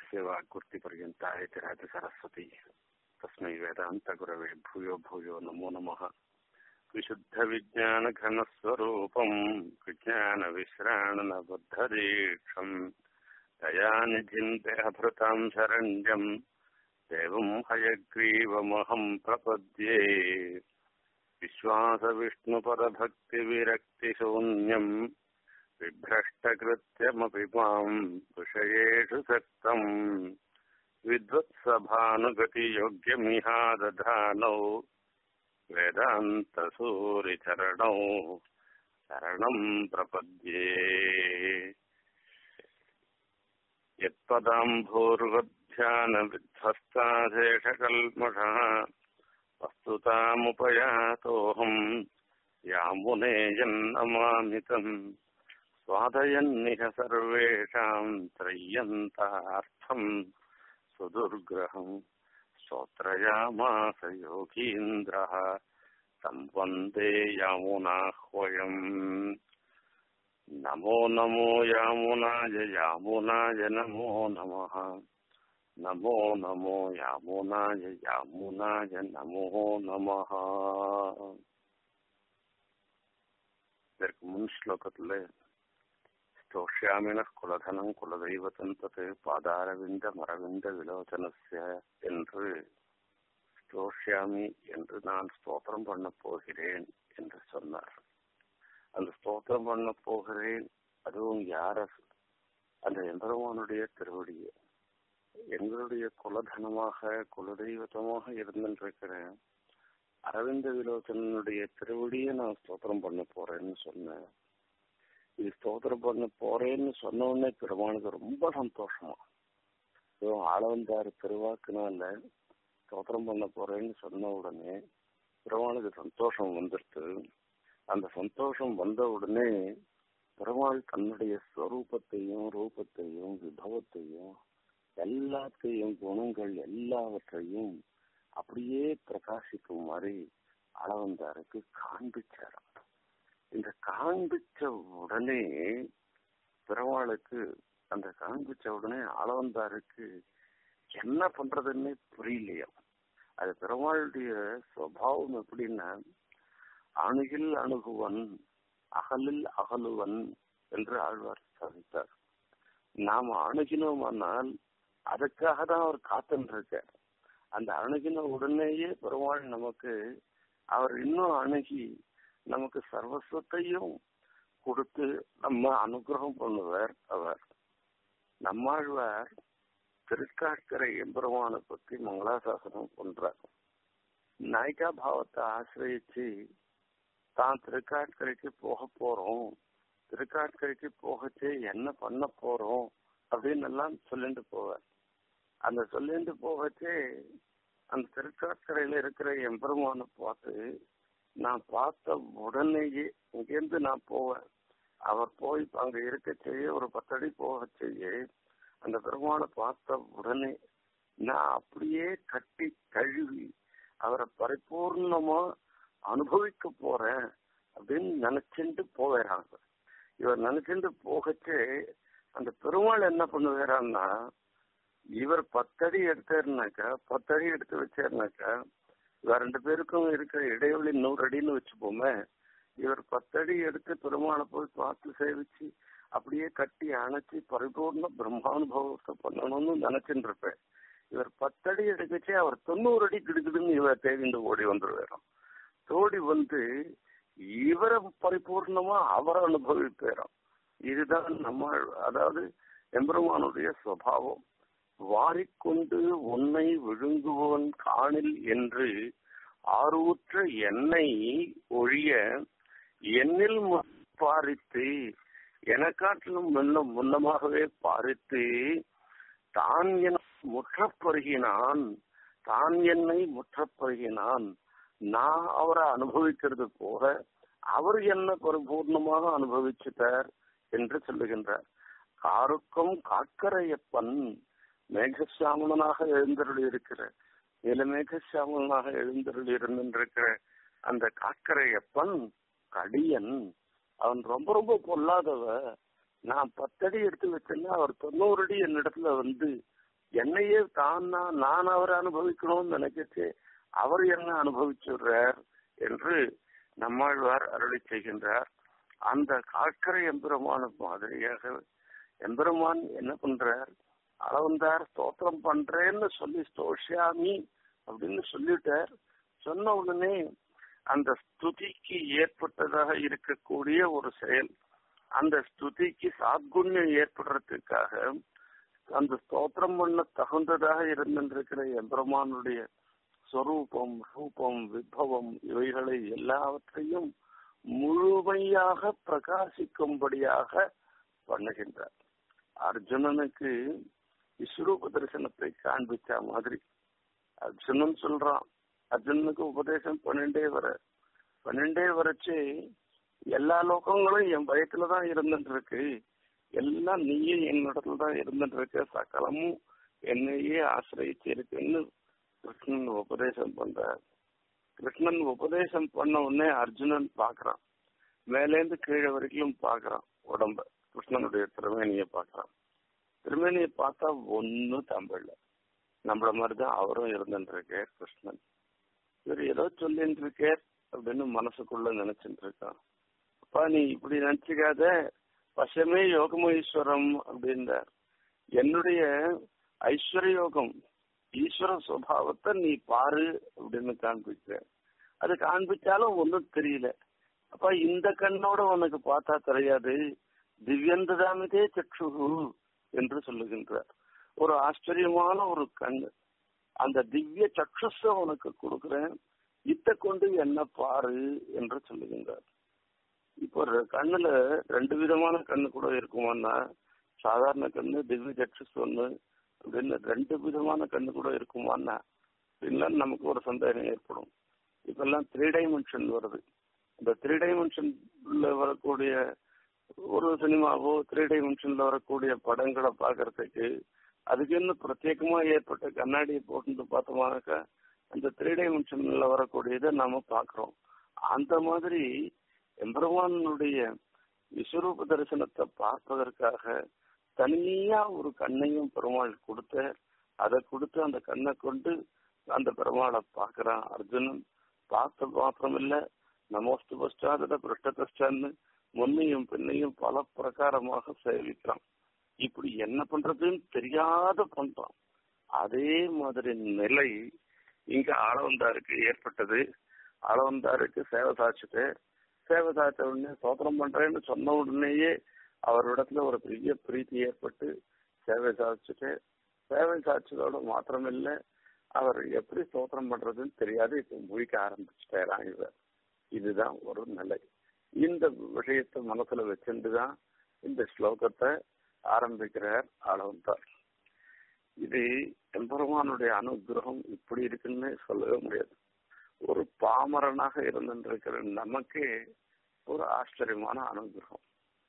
यस्य वाक्कृतिपर्यन्ता यतिराज सरस्वती तस्मै वेदान्तगुरवे भूयो भूयो नमो नमः विशुद्धविज्ञानघनस्वरूपम् विज्ञानविश्राणनबद्धदीक्षम् दयानिधिम् देहभृताम् शरण्यम् देवम् हयग्रीवमहम् प्रपद्ये विश्वासविष्णुपरभक्तिविरक्तिशून्यम् बिभ्रष्टकृत्यमपि माम् विषयेषु सक्तम् विद्वत्सभानुगतियोग्यमिहादधानौ वेदान्तसूरिचरणौ शरणम् प्रपद्ये यत्पदाम्भूर्वध्यानविध्वस्ताशेषकल्मषः वस्तुतामुपयातोऽहम् यामुनेयन्नमामितम् स्वादयन्निह सर्वेषाम् त्रय्यन्तार्थम् सुदुर्ग्रहम् स्तोत्रयामास योगीन्द्रः तम् वन्दे यामुनाह्वयम् नमो नमो यामुनाय यामुनाय नमो नमः नमो नमो यामुनाय यामुनाय नमो நமः இதற்கு முன் ஸ்லோகத்துல ஸ்தோஷ்யாமின குலதனம் குலதெய்வத்தம் தத்து பாதாரவிந்த மரவிந்த விலோச்சனஸ்ய என்று ஸ்தோஷ்யாமி என்று நான் ஸ்தோத்திரம் பண்ண போகிறேன் என்று சொன்னார் அந்த ஸ்தோத்திரம் பண்ண போகிறேன் அதுவும் யார அந்த எம்பெருமானுடைய திருவடியை எங்களுடைய குலதனமாக குலதெய்வத்தமாக இருந்துருக்கிறேன் அரவிந்த விலோச்சனுடைய திருவடியை நான் ஸ்தோத்திரம் பண்ண போறேன்னு சொன்னேன் இது ஸ்தோத்திரம் பண்ண போறேன்னு சொன்ன உடனே பெருமானுக்கு ரொம்ப சந்தோஷமா ஆளவந்தார் திருவாக்குனால ஸ்தோத்திரம் பண்ண போறேன்னு சொன்ன உடனே பெருமானுக்கு சந்தோஷம் வந்துடுத்து அந்த சந்தோஷம் வந்த உடனே பெருமாள் தன்னுடைய ஸ்வரூபத்தையும் ரூபத்தையும் விபவத்தையும் எல்லாத்தையும் குணங்கள் எல்லாவற்றையும் அப்படியே பிரகாசிக்கும் மாதிரி அளவந்தாருக்கு காண்பிச்சாராம் இந்த காண்பிச்ச உடனே பெருமாளுக்கு அந்த காண்பிச்ச உடனே அளவந்தாருக்கு என்ன பண்றதுன்னே புரியலையா அது பெருமாளுடைய சுவாவம் எப்படின்னா அணுகில் அணுகுவன் அகலில் அகலுவன் என்று ஆழ்வார் சாதித்தார் நாம் அணுகினோமானால் அதுக்காக தான் அவர் காத்துன்னு இருக்கார் அந்த அணுகின உடனேயே பெருமாள் நமக்கு அவர் இன்னும் அணுகி நமக்கு சர்வஸ்வத்தையும் கொடுத்து நம்ம அனுகிரகம் பண்ணுவார் அவர் நம்மாழ்வார் திருக்காட்கரை எம்பெருமானை பத்தி மங்களாசாசனம் பண்றார் நாய்கா பாவத்தை ஆசிரியச்சு தான் திருக்காட்கரைக்கு போக போறோம் திருக்காட்கரைக்கு போகச்சு என்ன பண்ண போறோம் அப்படின்னு எல்லாம் சொல்லிட்டு போவார் அந்த சொல்லிட்டு போகச்சே அந்த திருக்காட்கரையில இருக்கிற எம்பெருமானை பார்த்து நான் பார்த்த உடனேயே இங்கேருந்து நான் போவேன் அவர் போய் அங்க இருக்க செய்ய ஒரு பத்தடி போக செய்ய அந்த பெருமானை பார்த்த உடனே நான் அப்படியே கட்டி கழுவி அவரை பரிபூர்ணமா அனுபவிக்க போறேன் அப்படின்னு நினைச்சுட்டு போவேறாங்க இவர் நினைச்சுட்டு போகச்சே அந்த பெருமாள் என்ன பண்ணுவாரான்னா இவர் பத்தடி எடுத்தாருனாக்கா பத்தடி எடுத்து வச்சாருனாக்கா இவர் ரெண்டு பேருக்கும் இருக்கிற இடைவெளி நூறு அடின்னு வச்சுப்போமே இவர் பத்தடி எடுத்து பெருமாளை போய் பார்த்து சேவிச்சு அப்படியே கட்டி அணைச்சி பரிபூர்ண பிரம்மானுபவத்தை பண்ணணும்னு நினைச்சுட்டு இருப்பேன் இவர் பத்தடி எடுக்கச்சே அவர் தொண்ணூறு அடி கிடுக்குதுன்னு இவர் தேடிண்டு ஓடி வந்துருவாராம் தோடி வந்து இவரை பரிபூர்ணமா அவரை அனுபவிப்பேறாம் இதுதான் நம்ம அதாவது எம்பெருமானுடைய சுவாவம் வாரிக்கொண்டு உன்னை விழுங்குவோன் காணில் என்று ஆர்வற்ற எண்ணெய் ஒழிய என்னில் பாரித்து எனக்காட்டிலும் முன்ன முன்னமாகவே பாரித்து தான் என முற்றப்பருகினான் தான் என்னை முற்றப்பருகினான் நான் அவரை அனுபவிக்கிறது போல அவர் என்ன பரிபூர்ணமாக அனுபவிச்சுட்டார் என்று சொல்லுகின்றார் காருக்கும் காக்கரையப்பன் மேகசாமனாக எழுந்தருளி இருக்கிற நிலமேகசாமனாக எழுந்தருளி இருந்திருக்கிற அந்த காக்கரையப்பன் கடியன் அவன் ரொம்ப ரொம்ப பொல்லாதவ நான் பத்தடி எடுத்து வச்சேன்னா அவர் தொண்ணூறு அடி என்னிடத்துல வந்து என்னையே தான் நான் நான் அவரை அனுபவிக்கணும்னு நினைக்கச்சு அவர் என்ன அனுபவிச்சுடுறார் என்று நம்மாழ்வார் அருளி செய்கின்றார் அந்த காக்கரை எம்பெருமான மாதிரியாக எம்பெருமான் என்ன பண்றார் அளவந்தார் ஸ்தோத்திரம் பண்றேன்னு சொல்லி ஸ்தோஷியாமி அப்படின்னு சொல்லிட்டார் சொன்ன உடனே அந்த ஸ்துதிக்கு ஏற்பட்டதாக இருக்கக்கூடிய ஒரு செயல் அந்த ஸ்துதிக்கு சாத்குண்யம் ஏற்படுறதுக்காக அந்த ஸ்தோத்திரம் பண்ண தகுந்ததாக இருந்திருக்கிற எம்பெருமானுடைய ஸ்வரூபம் ரூபம் விபவம் இவைகளை எல்லாவற்றையும் முழுமையாக பிரகாசிக்கும்படியாக பண்ணுகின்றார் அர்ஜுனனுக்கு விஸ்வரூப தரிசனத்தை காண்பிச்ச மாதிரி அர்ஜுனன் சொல்றான் அர்ஜுனனுக்கு உபதேசம் பன்னெண்டே வர பன்னெண்டே வரைச்சு எல்லா லோகங்களும் என் பயத்துல தான் இருந்துட்டு இருக்கு எல்லாம் நீயே என்னிடத்துல தான் இருந்துட்டு இருக்க சகலமும் என்னையே ஆசிரியச்சு இருக்குன்னு கிருஷ்ணன் உபதேசம் பண்றார் கிருஷ்ணன் உபதேசம் பண்ண உடனே அர்ஜுனன் பாக்குறான் மேலேந்து கீழே வரைக்கும் பாக்குறான் உடம்ப கிருஷ்ணனுடைய திருமேனிய பாக்குறான் திருமேனிய பார்த்தா ஒன்னும் தமிழ்ல நம்மள மாதிரிதான் அவரும் இருந்துட்டு இருக்கார் கிருஷ்ணன் இவர் ஏதோ சொல்லிட்டு இருக்கார் அப்படின்னு மனசுக்குள்ள நினைச்சிட்டு இருக்கான் அப்பா நீ இப்படி நினைச்சுக்காத பசமே யோகமீஸ்வரம் அப்படின்றார் என்னுடைய ஐஸ்வர்ய யோகம் ஈஸ்வர சுவாவத்தை நீ பாரு அப்படின்னு காண்பிக்க அது காண்பிச்சாலும் ஒன்றும் தெரியல அப்ப இந்த கண்ணோட உனக்கு பார்த்தா தெரியாது திவ்யந்ததாமிதே சக்ஷுகு என்று சொல்லுகின்றார் ஒரு ஆச்சரியமான ஒரு கண் அந்த திவ்ய சக்ஷுஸ உனக்கு கொடுக்கிறேன் இத்த கொண்டு என்ன பாரு என்று சொல்லுகின்றார் இப்போ கண்ணுல ரெண்டு விதமான கண்ணு கூட இருக்குமான்னா சாதாரண கண்ணு திவ்ய சக்ஷுஸ் ஒண்ணு அப்படின்னு ரெண்டு விதமான கண்ணு கூட இருக்குமான்னா இல்லை நமக்கு ஒரு சந்தேகம் ஏற்படும் இப்பெல்லாம் த்ரீ டைமென்ஷன் வருது இந்த த்ரீ டைமென்ஷன்ல வரக்கூடிய ஒரு சினிமாவோ த்ரீ டைமென்ஷன்ல வரக்கூடிய படங்களை பார்க்கறதுக்கு அதுக்கு இன்னும் பிரத்யேகமா ஏற்பட்ட கண்ணாடியை போட்டு பார்த்தோம்னாக்கா அந்த த்ரீ டைமென்ஷன்ல வரக்கூடியதை நாம பாக்குறோம் அந்த மாதிரி எம்பெருமானுடைய விஸ்வரூப தரிசனத்தை பார்ப்பதற்காக தனியா ஒரு கண்ணையும் பெருமாள் கொடுத்த அதை கொடுத்து அந்த கண்ணை கொண்டு அந்த பெருமாளை பார்க்கிறான் அர்ஜுனன் பார்த்த மாத்திரம் இல்ல நமோஸ்து பஷ்டாத பிருஷ்டகஷ்டான்னு முன்னையும் பின்னையும் பல பிரகாரமாக சேவிக்கிறான் இப்படி என்ன பண்றதுன்னு தெரியாத பண்றான் அதே மாதிரி நிலை இங்க ஆளவந்தாருக்கு ஏற்பட்டது ஆளவந்தாருக்கு சேவை சாட்சிட்டு சேவை சாய்ச்ச உடனே சோத்திரம் பண்றேன்னு சொன்ன உடனேயே அவரிடத்துல ஒரு பெரிய பிரீத்தி ஏற்பட்டு சேவை சாதிச்சுட்டு சேவை சாட்சியோட மாத்திரமில்ல அவர் எப்படி ஸ்தோத்திரம் பண்றதுன்னு தெரியாது இப்ப முழிக்க ஆரம்பிச்சுட்டாராம் இவர் இதுதான் ஒரு நிலை இந்த விஷயத்தை மனசுல வச்சுட்டுதான் இந்த ஸ்லோகத்தை ஆரம்பிக்கிறார் ஆளவந்தார் இது எம்பெருமானுடைய அனுகிரகம் இப்படி இருக்குன்னு சொல்லவே முடியாது ஒரு பாமரனாக இருந்திருக்கிற நமக்கே ஒரு ஆச்சரியமான அனுகிரகம்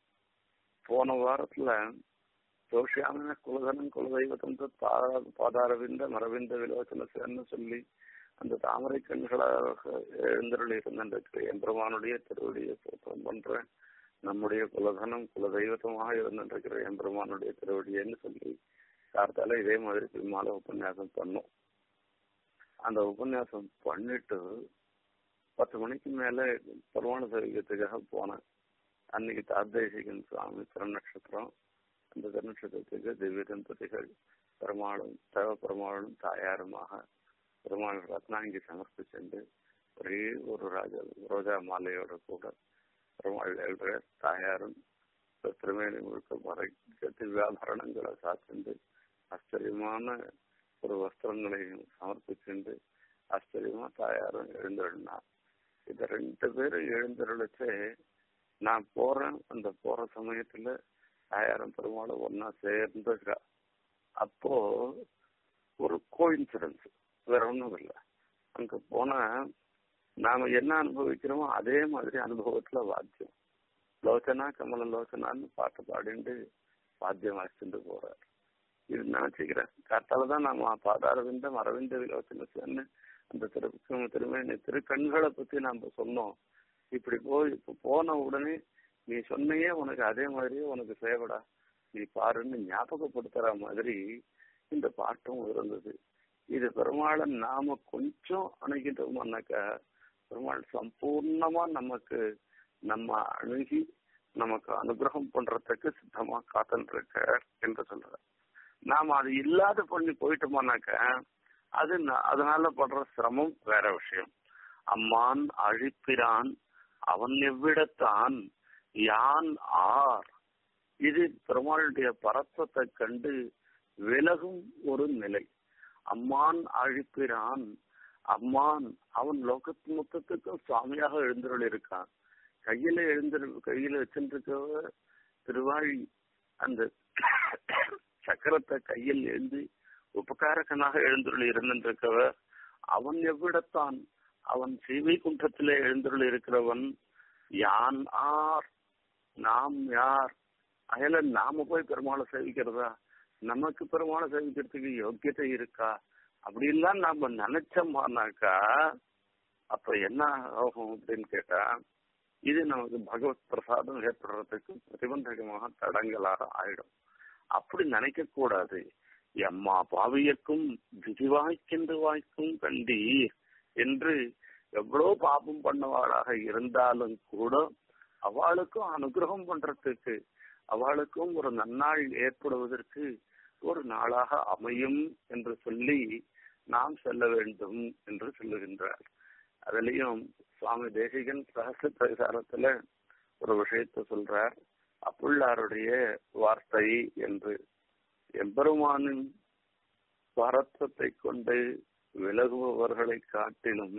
போன வாரத்துல தோஷியான குலதனம் குலதெய்வத்தம் பாதாரவிந்த மரவிந்த விலோச்சனன்னு சொல்லி அந்த தாமரை கண்களாக எழுந்தருள் இருந்திருக்கிற எம்பெருமானுடைய திருவடியை சோத்திரம் பண்றேன் நம்முடைய குலதனம் குலதெய்வத்தமாக இருந்திருக்கிற எம்பெருமானுடைய திருவடியன்னு சொல்லி கார்த்தால இதே மாதிரி திருமால உபன்யாசம் பண்ணோம் அந்த உபன்யாசம் பண்ணிட்டு பத்து மணிக்கு மேல பெருமான சைவத்துக்காக போனேன் அன்னைக்கு தாத்தேசிகன் சுவாமி திருநட்சத்திரம் அந்த திருநட்சத்திரத்துக்கு திவ்ய தம்பதிகள் பெருமாளும் தேவ பெருமாளும் தாயாருமாக பெருமாள் ரத்னாங்கி சமர்ப்பிச்சுண்டு ஒரே ஒரு ராஜா ரோஜா மாலையோட கூட பெருமாள் எழுற தாயாரும் திருமேனி முழுக்க மறை திவ்யாபரணங்களை சாத்திண்டு ஆச்சரியமான ஒரு வஸ்திரங்களையும் சமர்ப்பிச்சுண்டு ஆச்சரியமா தாயாரும் எழுந்தருளினார் இந்த ரெண்டு பேரும் எழுந்தருளிச்சு நான் போறேன் அந்த போற சமயத்துல தாயாரம் பெருமாளும் ஒன்னா சேர்ந்துக்கிறா அப்போ ஒரு கோயின்சிடன்ஸ் வேற ஒன்றும் இல்லை அங்க போனா நாம என்ன அனுபவிக்கிறோமோ அதே மாதிரி அனுபவத்துல வாத்தியம் லோச்சனா கமல லோச்சனான்னு பாட்டு பாடிண்டு வாத்தியம் வாசிச்சுட்டு போறாரு இது நினைச்சுக்கிறேன் கரெக்டால தான் நாம பாதாரவிந்தம் அரவிந்த விலோச்சனன்னு அந்த திரு திருமணி திருக்கண்களை பத்தி நாம சொன்னோம் இப்படி போய் இப்ப போன உடனே நீ சொன்னையே உனக்கு அதே மாதிரியே உனக்கு சேவடா நீ பாருன்னு ஞாபகப்படுத்துற மாதிரி இந்த ஆட்டம் இருந்தது இது பெருமாளை நாம கொஞ்சம் அணுகிட்டோம்னாக்கா பெருமாள் சம்பூர்ணமா நமக்கு நம்ம அணுகி நமக்கு அனுகிரகம் பண்றதுக்கு சித்தமா காத்துட்டு இருக்க என்று சொல்ற நாம அது இல்லாத பண்ணி போயிட்டோம்னாக்க அது ந- அதனால படுற சிரமம் வேற விஷயம் அம்மான் அழிப்பிரான் அவன் எவ்விடத்தான் யான் ஆர் இது பெருமாளுடைய பரத்தத்தை கண்டு விலகும் ஒரு நிலை அம்மான் அழிப்பிரான் அம்மான் அவன் லோகத்து மொத்தத்துக்கும் சுவாமியாக எழுந்தருள் இருக்கான் கையில எழுந்திரு கையில வச்சுருக்கவ திருவாழி அந்த சக்கரத்தை கையில் எழுந்து உபகாரகனாக எழுந்துள்ள இருந்திருக்கவ அவன் எவ்விடத்தான் அவன் சீவை குன்றத்திலே எழுந்துள்ள இருக்கிறவன் யான் ஆர் நாம் யார் அயல நாம போய் பெருமாளை சேவிக்கிறதா நமக்கு பெருமாளை சேவிக்கிறதுக்கு யோக்கியத்தை இருக்கா அப்படிலாம் நாம நினைச்சோம்னாக்கா அப்ப என்ன ஆகும் அப்படின்னு கேட்டா இது நமக்கு பகவத் பிரசாதம் ஏற்படுறதுக்கு பிரதிபந்தகமாக தடங்கலாக ஆயிடும் அப்படி நினைக்க கூடாது எம்மா பாவியக்கும் விதிவாய்க்கின்று வாய்க்கும் கண்டீர் என்று எவ்வளவு பாபம் பண்ணவாளாக இருந்தாலும் கூட அவளுக்கும் அனுகிரகம் பண்றதுக்கு அவளுக்கும் ஒரு நன்னாள் ஏற்படுவதற்கு ஒரு நாளாக அமையும் என்று சொல்லி நாம் செல்ல வேண்டும் என்று சொல்லுகின்றார் அதுலயும் சுவாமி தேசிகன் ரகசிய பிரசாரத்துல ஒரு விஷயத்தை சொல்றார் அப்புள்ளாருடைய வார்த்தை என்று எம்பெருமானின் பரத்தத்தை கொண்டு விலகுபவர்களை காட்டிலும்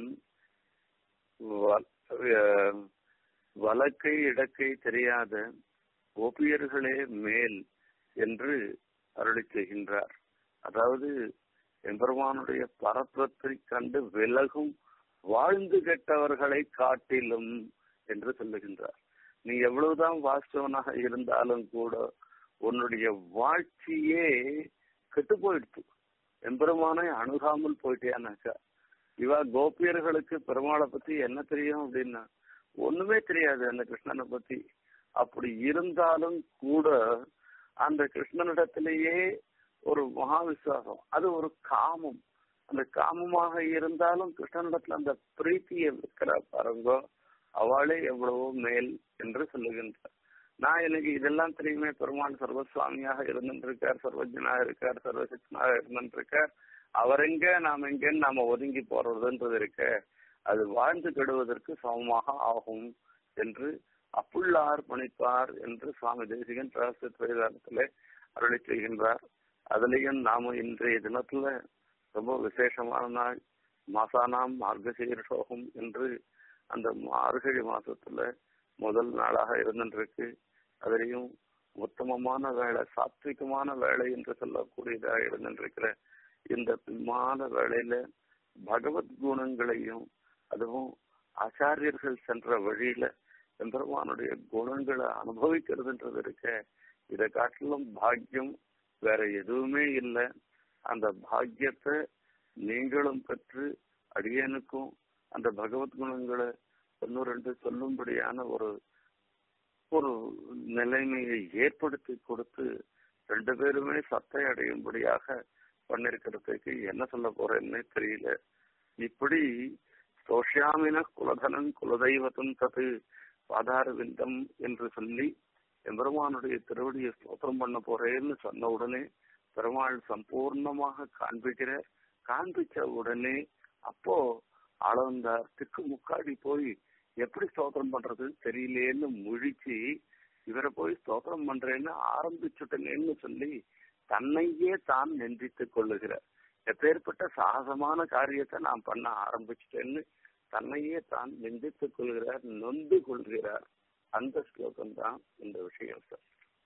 வ- அஹ் வலக்கை இடக்கை தெரியாத கோபியர்களே மேல் என்று அருளி செய்கின்றார் அதாவது எம்பெருமானுடைய பரத்வத்தை கண்டு விலகும் வாழ்ந்து கெட்டவர்களை காட்டிலும் என்று சொல்லுகின்றார் நீ எவ்வளவுதான் வாஸ்தவனாக இருந்தாலும் கூட உன்னுடைய வாழ்ச்சியே கெட்டு போயிடுச்சு எம்பெருமானை அணுகாமல் போயிட்டியானாக்கா இவா கோபியர்களுக்கு பெருமாளை பத்தி என்ன தெரியும் அப்படின்னா ஒண்ணுமே தெரியாது அந்த கிருஷ்ணனை பத்தி அப்படி இருந்தாலும் கூட அந்த கிருஷ்ணனிடத்திலேயே ஒரு மகா விசுவாசம் அது ஒரு காமம் அந்த காமமாக இருந்தாலும் கிருஷ்ணனிடத்துல அந்த பிரீத்தியை இருக்கிற பாருங்கோ அவளே எவ்வளவோ மேல் என்று சொல்லுகின்றார் நான் எனக்கு இதெல்லாம் தெரியுமே பெருமாள் சர்வசுவாமியாக இருந்துருக்கார் சர்வஜனாக இருக்கார் சர்வசக்தனாக இருந்துருக்கார் அவர் எங்க நாம் எங்கன்னு நாம ஒதுங்கி போறதுன்றது இருக்க அது வாழ்ந்து கெடுவதற்கு சமமாக ஆகும் என்று அப்புள்ளார் பணிப்பார் என்று சுவாமி தேசிகன் ரகசிய பிரதானத்திலே அருளி செய்கின்றார் அதுலயும் நாம இன்றைய தினத்துல ரொம்ப விசேஷமான நாள் மாசானாம் மார்கசீர்ஷோகம் என்று அந்த மார்கழி மாசத்துல முதல் நாளாக இருந்துருக்கு அதுலயும் உத்தமமான வேலை சாத்விகமான வேலை என்று சொல்லக்கூடியதாக இருந்துருக்கிற இந்த பின்மான வேலையில பகவத் குணங்களையும் அதுவும் ஆச்சாரியர்கள் சென்ற வழியில எம்பெருமானுடைய குணங்களை அனுபவிக்கிறதுன்றது இருக்க இதை காட்டிலும் பாக்கியம் வேற எதுவுமே இல்லை அந்த பாக்கியத்தை நீங்களும் பெற்று அடியனுக்கும் அந்த பகவத் குணங்களை ஒன்னு ரெண்டு சொல்லும்படியான ஒரு ஒரு நிலைமையை ஏற்படுத்தி கொடுத்து ரெண்டு பேருமே சத்தை அடையும்படியாக பண்ணிருக்கிறதுக்கு என்ன சொல்ல போறேன்னு தெரியல இப்படி சோஷியாமின குலதனன் குலதெய்வத்தம் தது பாதார விந்தம் என்று சொல்லி எம்பெருமானுடைய திருவடியை ஸ்தோத்திரம் பண்ண போறேன்னு சொன்ன உடனே பெருமாள் சம்பூர்ணமாக காண்பிக்கிற காண்பிச்ச உடனே அப்போ ஆளவந்தார் திக்கு முக்காடி போய் எப்படி ஸ்தோத்திரம் பண்றது தெரியலேன்னு முழிச்சு இவரை போய் ஸ்தோத்திரம் பண்றேன்னு ஆரம்பிச்சுட்டேன்னு சொல்லி தன்னையே தான் நிந்தித்துக் கொள்ளுகிறார் எப்பேற்பட்ட சாகசமான காரியத்தை நான் பண்ண ஆரம்பிச்சிட்டேன்னு தன்னையே தான் நிந்தித்துக் கொள்கிறார் நொந்து கொள்கிறார் அந்த ஸ்லோகம் தான் இந்த விஷயம் சார்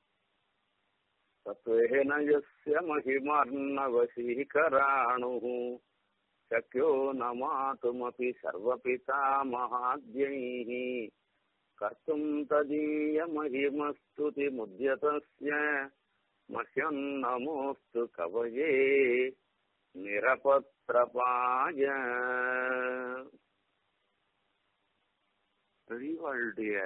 तत्त्वेन यस्य महिमार्णवशीकराणुः शक्यो न मातुमपि सर्वपितामहाद्यैः कर्तुम् तदीयमहिमस्तुतिमुद्यतस्य मह्यम् नमोऽस्तु कवये நிரபத்திரபாய பெரியவாளுடைய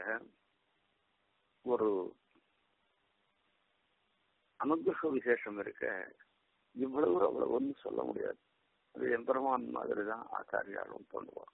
ஒரு அனுகிரக விசேஷம் இருக்க இவ்வளவு அவ்வளவுன்னு சொல்ல முடியாது அது எம்பெருமான் மாதிரி தான் ஆச்சாரியாலும் பண்ணுவார்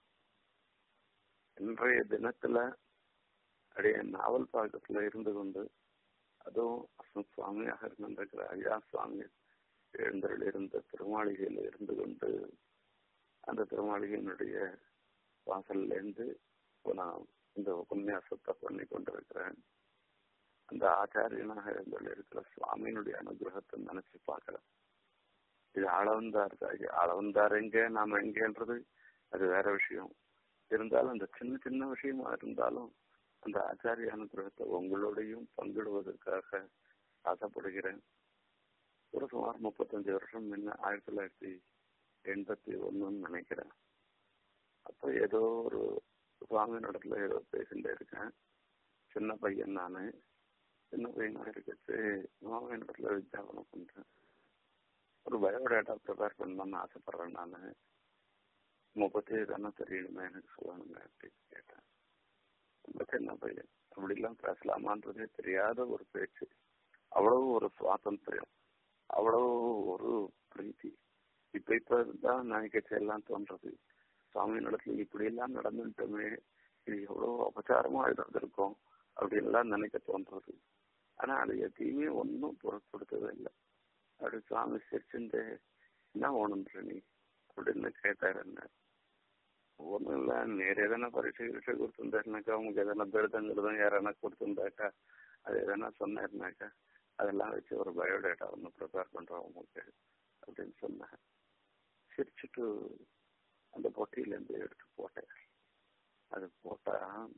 இன்றைய தினத்துல அப்படியே நாவல் பாக்கத்துல இருந்து கொண்டு அதுவும் அசன் சுவாமியாக இருந்திருக்கிற ஐயா சுவாமி எழுந்தருள் இருந்த திருமாளிகையில இருந்து கொண்டு அந்த திருமாளிகையினுடைய வாசல்ல இருந்து நான் இந்த உபன்யாசத்தை பண்ணி கொண்டிருக்கிறேன் அந்த ஆச்சாரியனாக இருந்துள்ள இருக்கிற சுவாமியினுடைய அனுகிரகத்தை நினைச்சு பார்க்கிறேன் இது அளவந்தார் அளவந்தார் எங்க நாம எங்கன்றது அது வேற விஷயம் இருந்தாலும் அந்த சின்ன சின்ன விஷயமா இருந்தாலும் அந்த ஆச்சாரிய அனுகிரகத்தை உங்களோடையும் பங்கிடுவதற்காக ஆசைப்படுகிறேன் ஒரு சுமார் முப்பத்தஞ்சு வருஷம் முன்ன ஆயிரத்தி தொள்ளாயிரத்தி எண்பத்தி ஒண்ணுன்னு நினைக்கிறேன் அப்போ ஏதோ ஒரு சுவாமி நடத்துல ஏதோ பேசிட்டு இருக்கேன் சின்ன பையன் நானு சின்ன பையனா இருக்கிறது சுவாமி நடத்துல வித்யாபனம் பண்றேன் ஒரு பயோடேட்டா ப்ரிப்பேர் பண்ணணும்னு ஆசைப்படுறேன் நான் முப்பத்தி தானே தெரியணுமே எனக்கு சொல்லணுங்க அப்படின்னு கேட்டேன் ரொம்ப சின்ன பையன் அப்படிலாம் பேசலாமான்றதே தெரியாத ஒரு பேச்சு அவ்வளவு ஒரு சுவாதந்திரம் அவ்வளவு ஒரு பிரீத்தி இப்ப இப்ப தான் நினைக்கச்சு எல்லாம் தோன்றது சுவாமி நடத்துல இப்படி எல்லாம் நடந்துட்டோமே இது எவ்வளவு அபச்சாரமா இருந்திருக்கும் அப்படின்லாம் நினைக்க தோன்றது ஆனா அது எதையுமே ஒன்றும் பொருட்படுத்தவே இல்லை அப்படி சுவாமி சிரிச்சுட்டு என்ன வேணுன்ற நீ அப்படின்னு கேட்டாரு என்ன ஒன்றும் இல்லை நேர் எதனா பரீட்சை கிரீட்சை கொடுத்துருந்தாருனாக்கா உங்களுக்கு எதனா பெருதங்கிறதும் யாரனா கொடுத்துருந்தாக்கா அது எதனா சொன்னாருனாக்கா அதெல்லாம் வச்சு ஒரு பயோடேட்டா ஒன்று ப்ரிப்பேர் பண்ணுறோம் உங்களுக்கு அப்படின்னு சொன்னேன் சிரிச்சுட்டு அந்த பொட்டியிலேருந்து எடுத்து போட்டேன் அது போட்டா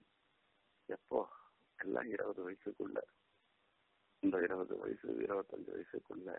எப்போ எல்லாம் இருபது வயசுக்குள்ள இந்த இருபது வயசு இருபத்தஞ்சு வயசுக்குள்ள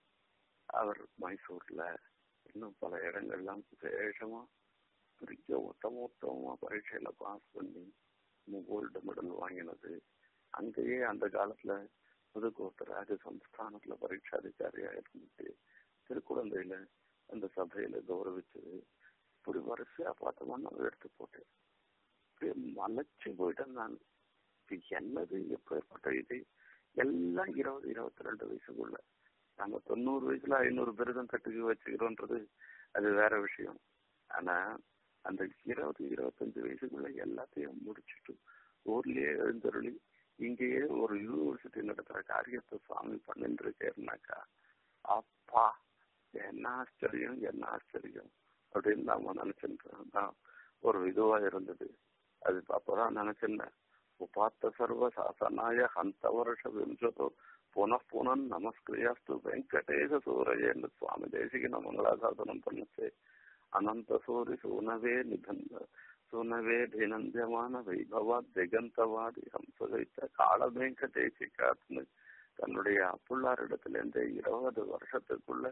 அவர் மைசூர்ல இன்னும் பல இடங்கள்லாம் விசேஷமா பெரிய உத்தம உத்தமமா பரீட்சையில பாஸ் பண்ணி கோல்டு மெடல் வாங்கினது அங்கேயே அந்த காலத்துல புதுக்கோட்டை ராஜ சம்ஸ்தானத்துல பரீட்சாதிகாரியா இருந்துட்டு திருக்குழந்தையில அந்த சபையில கௌரவிச்சது இப்படி வரிசையா பார்த்தோம்னா நான் எடுத்து போட்டேன் அப்படியே மலைச்சு போயிட்டேன் நான் என்னது எப்பேற்பட்ட இது எல்லாம் இருபது இருபத்தி ரெண்டு வயசுக்குள்ள நம்ம தொண்ணூறு வயசுல ஐநூறு பேருதான் கட்டுக்கு வச்சுக்கிறோன்றது அது வேற விஷயம் ஆனா அந்த இருபது இருபத்தஞ்சு வயசுக்குள்ள எல்லாத்தையும் முடிச்சுட்டு ஊர்லயே எழுந்தருளி இங்கேயே ஒரு யூனிவர்சிட்டி நடத்துற காரியத்தை சுவாமி பண்ணிட்டு இருக்கேன்னாக்கா அப்பா என்ன ஆச்சரியம் என்ன ஆச்சரியம் அப்படின்னு நாம நினைச்சுட்டு தான் ஒரு இதுவா இருந்தது அது அப்பதான் நினைச்சிருந்தேன் உபாத்த சர்வ சாசனாய ஹந்த வருஷ விம்சதோ புனః புனன் நமஸ்கிரியாஸ்து வெங்கடேச சூரையன்னு சுவாமி தேசிகன மங்களாசாசனம் பண்ணுச்சு அனந்த சூரி சூனவே நிபந்த சூனவே தினந்தியமான வைபவா திகந்தவாதி ஹம்சகைத்த கால வெங்கடேசிகாத்னு தன்னுடைய அப்புள்ளாரிடத்துல இருந்து இருபது வருஷத்துக்குள்ள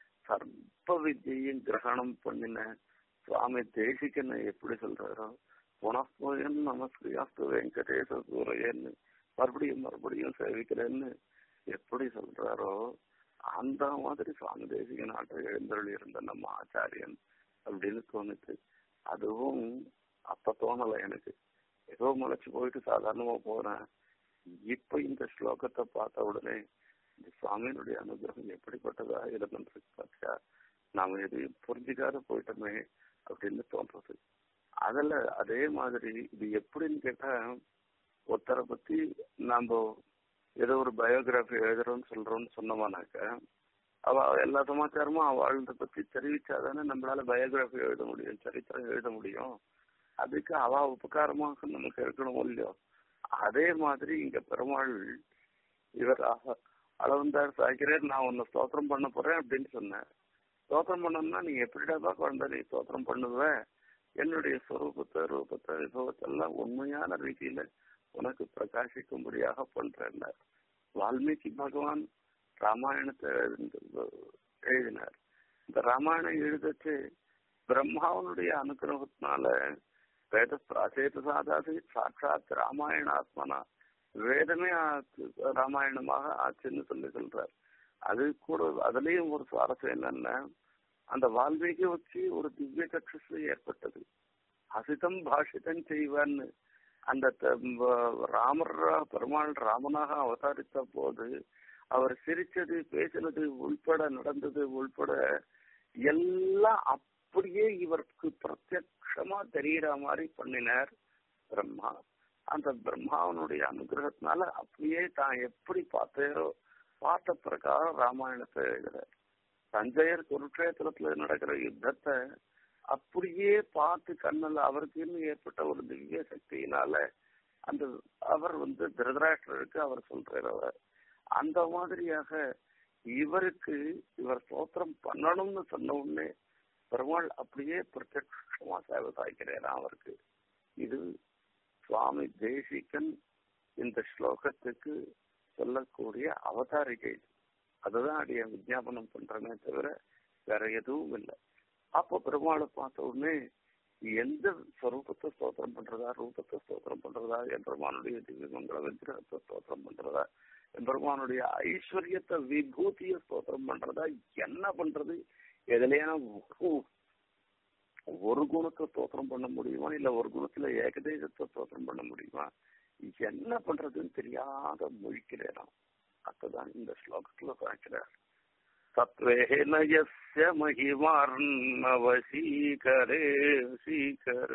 சர்வ வித்தியையும் கிரகணம் பண்ணின சுவாமி தேசிகனை எப்படி சொல்றாரோ புனப்போயன் நமஸ்கிரியாஸ்து வெங்கடேச சூரையன்னு மறுபடியும் மறுபடியும் சேவிக்கிறேன்னு எப்படி சொல்றாரோ அந்த மாதிரி சுவாமி தேசிக நாட்டை எழுந்தருள் இருந்த நம்ம ஆச்சாரியன் அப்படின்னு தோணுச்சு அதுவும் அப்ப தோணலை எனக்கு ஏதோ முளைச்சு போயிட்டு சாதாரணமா போறேன் இப்ப இந்த ஸ்லோகத்தை பார்த்த உடனே இந்த சுவாமியினுடைய அனுகிரகம் எப்படிப்பட்டதா இருந்துருக்கு பார்த்தியா நாம எதையும் புரிஞ்சுக்காத போயிட்டோமே அப்படின்னு தோன்றது அதுல அதே மாதிரி இது எப்படின்னு கேட்டா ஒருத்தரை பத்தி நாம ஏதோ ஒரு பயோகிராஃபி எழுதுறோம்னு சொல்றோம்னு சொன்னோமானாக்க அவ எல்லா சமாச்சாரமும் அவளை பத்தி தெரிவிச்சாதானே நம்மளால பயோகிராஃபி எழுத முடியும் சரித்திரம் எழுத முடியும் அதுக்கு அவ உபகாரமாக நமக்கு இருக்கணும் இல்லையோ அதே மாதிரி இங்க பெருமாள் இவர் அளவந்தார் சாய்க்கிறேன் நான் உன்னை ஸ்தோத்திரம் பண்ண போறேன் அப்படின்னு சொன்னேன் ஸ்தோத்திரம் பண்ணணும்னா நீ எப்படிடாப்பா குழந்தை நீ ஸ்தோத்திரம் பண்ணுவ என்னுடைய ஸ்வரூபத்தை ரூபத்தை விபவத்தை எல்லாம் உண்மையான ரீதியில உனக்கு பிரகாசிக்கும்படியாக பண்றேன் வால்மீகி பகவான் ராமாயணத்தை எழுதினார் இந்த ராமாயணம் எழுதச்சு பிரம்மாவனுடைய அனுகிரகத்தினால வேத பிராச்சேத சாதாசி சாட்சாத் ராமாயண ஆத்மனா வேதமே ராமாயணமாக ஆச்சுன்னு சொல்லி சொல்றார் அது கூட அதுலயும் ஒரு சுவாரஸ்யம் என்னன்னா அந்த வால்மீகி வச்சு ஒரு திவ்ய கட்சஸ் ஏற்பட்டது அசிதம் பாஷிதம் செய்வான்னு அந்த ராமர் பெருமாள் ராமனாக அவதரித்த போது அவர் சிரிச்சது பேசினது உள்பட நடந்தது உள்பட எல்லாம் அப்படியே இவருக்கு பிரத்யக்ஷமா தெரியற மாதிரி பண்ணினார் பிரம்மா அந்த பிரம்மாவனுடைய அனுகிரகத்தினால அப்படியே தான் எப்படி பார்த்தேரோ பார்த்த பிரகாரம் ராமாயணத்தை எழுதுறார் சஞ்சயர் குருக்ஷேத்திரத்துல நடக்கிற யுத்தத்தை அப்படியே பார்த்து கண்ணில் அவருக்கு இன்னும் ஏற்பட்ட ஒரு திவ்ய சக்தியினால அந்த அவர் வந்து திருதராஷ்டருக்கு அவர் சொல்றார் அவர் அந்த மாதிரியாக இவருக்கு இவர் ஸ்தோத்திரம் பண்ணணும்னு சொன்ன உடனே பெருமாள் அப்படியே பிரத்யட்சமா சேவை சாய்க்கிறார் அவருக்கு இது சுவாமி தேசிகன் இந்த ஸ்லோகத்துக்கு சொல்லக்கூடிய அவதாரிகை அதுதான் அடிய விஜாபனம் பண்றேனே தவிர வேற எதுவும் இல்லை அப்போ பெருமாளை பார்த்த உடனே எந்த ஸ்வரூபத்தை ஸ்தோத்திரம் பண்றதா ரூபத்தை ஸ்தோத்திரம் பண்றதா எம்பெருமானுடைய திவ்யமங்கள விக்கிரகத்தை ஸ்தோத்திரம் பண்றதா எம்பெருமானுடைய ஐஸ்வர்யத்தை விபூதிய ஸ்தோத்திரம் பண்றதா என்ன பண்றது எதுலையான ஒரு குணத்தை ஸ்தோத்திரம் பண்ண முடியுமா இல்ல ஒரு குணத்துல ஏகதேசத்தை ஸ்தோத்திரம் பண்ண முடியுமா என்ன பண்றதுன்னு தெரியாத முழிக்கிறேன் அதுதான் இந்த ஸ்லோகத்துல பார்க்கிறார் சத்வேன யஸ்ய மகிமார்ணவசீகரே சீகர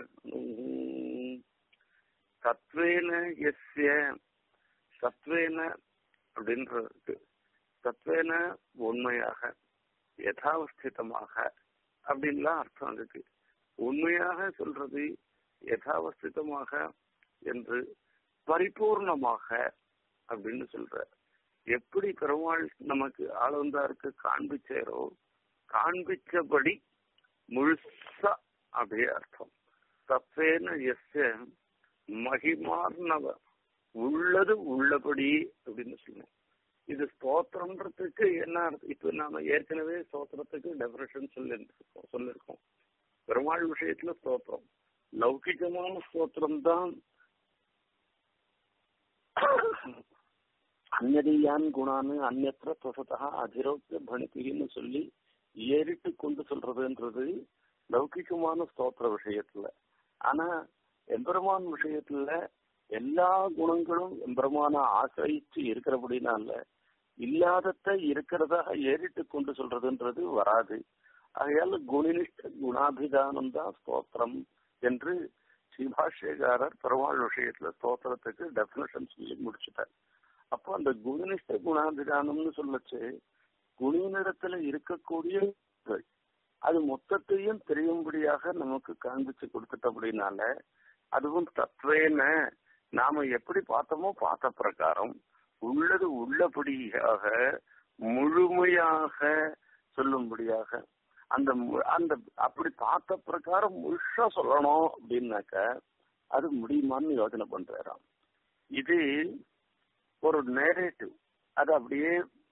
சத்வேன யஸ்ய சத்வேன அப்படின்றது சத்வேன உண்மையாக யதாவஸ்திதமாக அப்படின்லாம் அர்த்தம் இருக்கு உண்மையாக சொல்றது யதாவஸ்திதமாக என்று பரிபூர்ணமாக அப்படின்னு சொல்ற எப்படி பெருமாள் நமக்கு ஆளுந்தாருக்கு காண்பிச்சாரோ காண்பிச்சபடி முழுசா அப்படியே அர்த்தம் தப்பேன எஸ் மகிமார்ணவ உள்ளது உள்ளபடி அப்படின்னு சொல்லணும் இது ஸ்தோத்திரன்றதுக்கு என்ன அர்த்தம் இப்ப நாம ஏற்கனவே ஸ்தோத்திரத்துக்கு டெபரேஷன் சொல்லிருக்கோம் சொல்லிருக்கோம் பெருமாள் விஷயத்துல ஸ்தோத்திரம் லௌகிகமான ஸ்தோத்திரம் தான் அந்நதியான் குணான்னு அந்நத்திர தொசதா அதிரோக்கிய பணித்தின்னு சொல்லி ஏறிட்டு கொண்டு சொல்றதுன்றது லௌகிகமான ஸ்தோத்திர விஷயத்துல ஆனா எம்பெருமான் விஷயத்துல எல்லா குணங்களும் எம்பெருமான ஆசிரியிச்சு இருக்கிறபடினால இல்லாதத இருக்கிறதாக ஏறிட்டு கொண்டு சொல்றதுன்றது வராது ஆகையால குணினிஷ்ட குணாபிதானம் தான் ஸ்தோத்திரம் என்று ஸ்ரீபாஷ்யகாரர் பெருமாள் விஷயத்துல ஸ்தோத்திரத்துக்கு டெபினேஷன் சொல்லி முடிச்சுட்டார் அப்போ அந்த குணனிஷ்ட குணாபிதானம்னு சொல்லச்சு குணியினிடத்துல இருக்கக்கூடிய அது மொத்தத்தையும் தெரியும்படியாக நமக்கு காண்பிச்சு கொடுத்துட்டபடினால அதுவும் தத்வேன நாம எப்படி பார்த்தோமோ பார்த்த பிரகாரம் உள்ளது உள்ளபடியாக முழுமையாக சொல்லும்படியாக அந்த அந்த அப்படி பார்த்த பிரகாரம் முழுசா சொல்லணும் அப்படின்னாக்க அது முடியுமான்னு யோசனை பண்றாராம் இது ஒரு நேரேட்டிவ் அது அப்படியே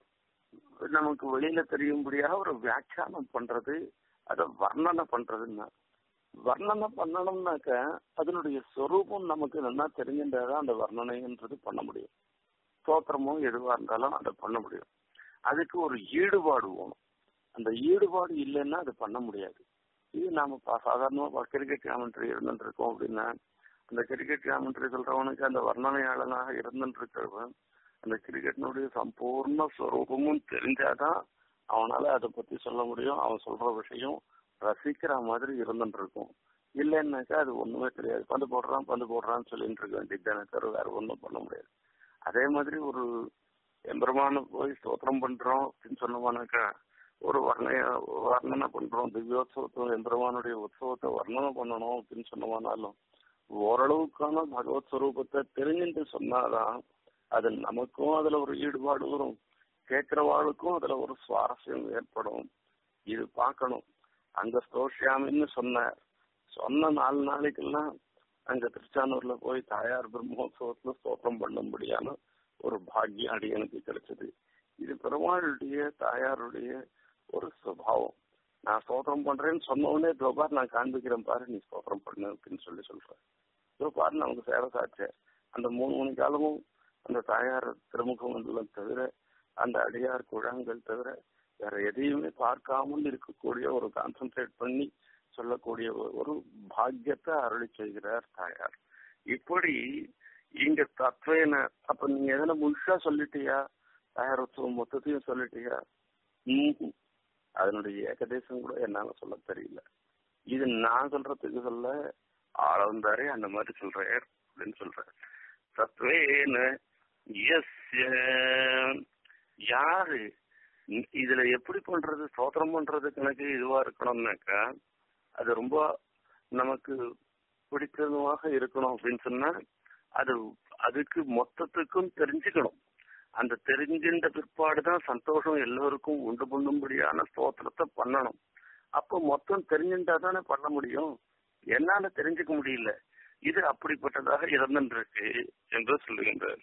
நமக்கு வெளியில தெரியும்படியாக ஒரு வியாக்கியானம் பண்றது அதை வர்ணனை பண்றதுன்னா வர்ணனை பண்ணணும்னாக்க அதனுடைய சொரூபம் நமக்கு நல்லா தெரிஞ்சின்றாதான் அந்த வர்ணனைன்றது பண்ண முடியும் ஸ்தோத்திரமோ எதுவா இருந்தாலும் அதை பண்ண முடியும் அதுக்கு ஒரு ஈடுபாடு வேணும் அந்த ஈடுபாடு இல்லைன்னா அது பண்ண முடியாது இது நாம சாதாரணமா கிரிக்கெட் காமெண்ட்ரி இருந்துட்டு இருக்கோம் அப்படின்னா அந்த கிரிக்கெட் காமெண்ட்ரி சொல்றவனுக்கு அந்த வர்ணனையாளனாக இருந்துட்டு இருக்கிறவன் அந்த கிரிக்கெட்டினுடைய சம்பூர்ண ஸ்வரூபமும் தெரிஞ்சாதான் அவனால அதை பத்தி சொல்ல முடியும் அவன் சொல்ற விஷயம் ரசிக்கிற மாதிரி இருந்துட்டு இருக்கும் இல்லைன்னாக்கா அது ஒண்ணுமே தெரியாது பந்து போடுறான் பந்து போடுறான்னு சொல்லிட்டு இருக்க வேண்டியது தவிர வேற ஒன்றும் பண்ண முடியாது அதே மாதிரி ஒரு எம்பெருமான போய் ஸ்தோத்திரம் பண்றோம் அப்படின்னு சொன்னோம்னாக்கா ஒரு வர்ணைய வர்ணனை பண்றோம் திவ்யோத்சவத்தை எம்பெருமானுடைய உற்சவத்தை வர்ணனை பண்ணணும் அப்படின்னு சொன்னோம்னாலும் ஓரளவுக்கான பகவத் ஸ்வரூபத்தை தெரிஞ்சுட்டு சொன்னாதான் அது நமக்கும் அதுல ஒரு ஈடுபாடு வரும் கேட்கிறவாளுக்கும் அதுல ஒரு சுவாரஸ்யம் ஏற்படும் இது பார்க்கணும் அங்க ஸ்தோஷியாமின்னு சொன்னார் சொன்ன நாலு நாளைக்கெல்லாம் அங்க திருச்சானூர்ல போய் தாயார் பிரம்மோத்சவத்துல ஸ்தோத்திரம் பண்ணும்படியான ஒரு பாக்கியம் அடியனுக்கு கிடைச்சது இது பெருமாளுடைய தாயாருடைய ஒரு சுபாவம் நான் ஸ்தோத்திரம் பண்றேன்னு சொன்ன உடனே தோபார் நான் காண்பிக்கிறேன் பாரு நீ ஸ்தோத்திரம் பண்ணு அப்படின்னு சொல்லி சொல்றேன் தோபார் நமக்கு சேர சாச்ச அந்த மூணு மணி காலமும் அந்த தாயார் திருமுகம் தவிர அந்த அடியார் குழாங்கள் தவிர வேற எதையுமே பார்க்காமல் இருக்கக்கூடிய ஒரு கான்சென்ட்ரேட் பண்ணி சொல்லக்கூடிய ஒரு பாக்கியத்தை அருளி செய்கிறார் தாயார் இப்படி இங்க தத்வேன அப்ப நீங்க எதனா முழுசா சொல்லிட்டியா தாயாரோத்சவம் மொத்தத்தையும் சொல்லிட்டியா ம் அதனுடைய ஏகதேசம் கூட என்னால சொல்ல தெரியல இது நான் சொல்றதுக்கு சொல்ல ஆளவந்தாரே அந்த மாதிரி சொல்றார் அப்படின்னு சொல்றார் சத்வேன எஸ்ய யாரு இதுல எப்படி பண்றது ஸ்தோத்திரம் பண்றது கணக்கு இதுவா இருக்கணும்னாக்கா அது ரொம்ப நமக்கு பிடித்ததுமாக இருக்கணும் அப்படின்னு சொன்னா அது அதுக்கு மொத்தத்துக்கும் தெரிஞ்சுக்கணும் அந்த தெரிஞ்சின்ற பிற்பாடுதான் சந்தோஷம் எல்லோருக்கும் உண்டு பண்ணும்படியான ஸ்தோத்திரத்தை பண்ணணும் அப்போ மொத்தம் தெரிஞ்சுட்டா தானே பண்ண முடியும் என்னால தெரிஞ்சுக்க முடியல இது அப்படிப்பட்டதாக இருந்திருக்கு என்று சொல்லுகின்றார்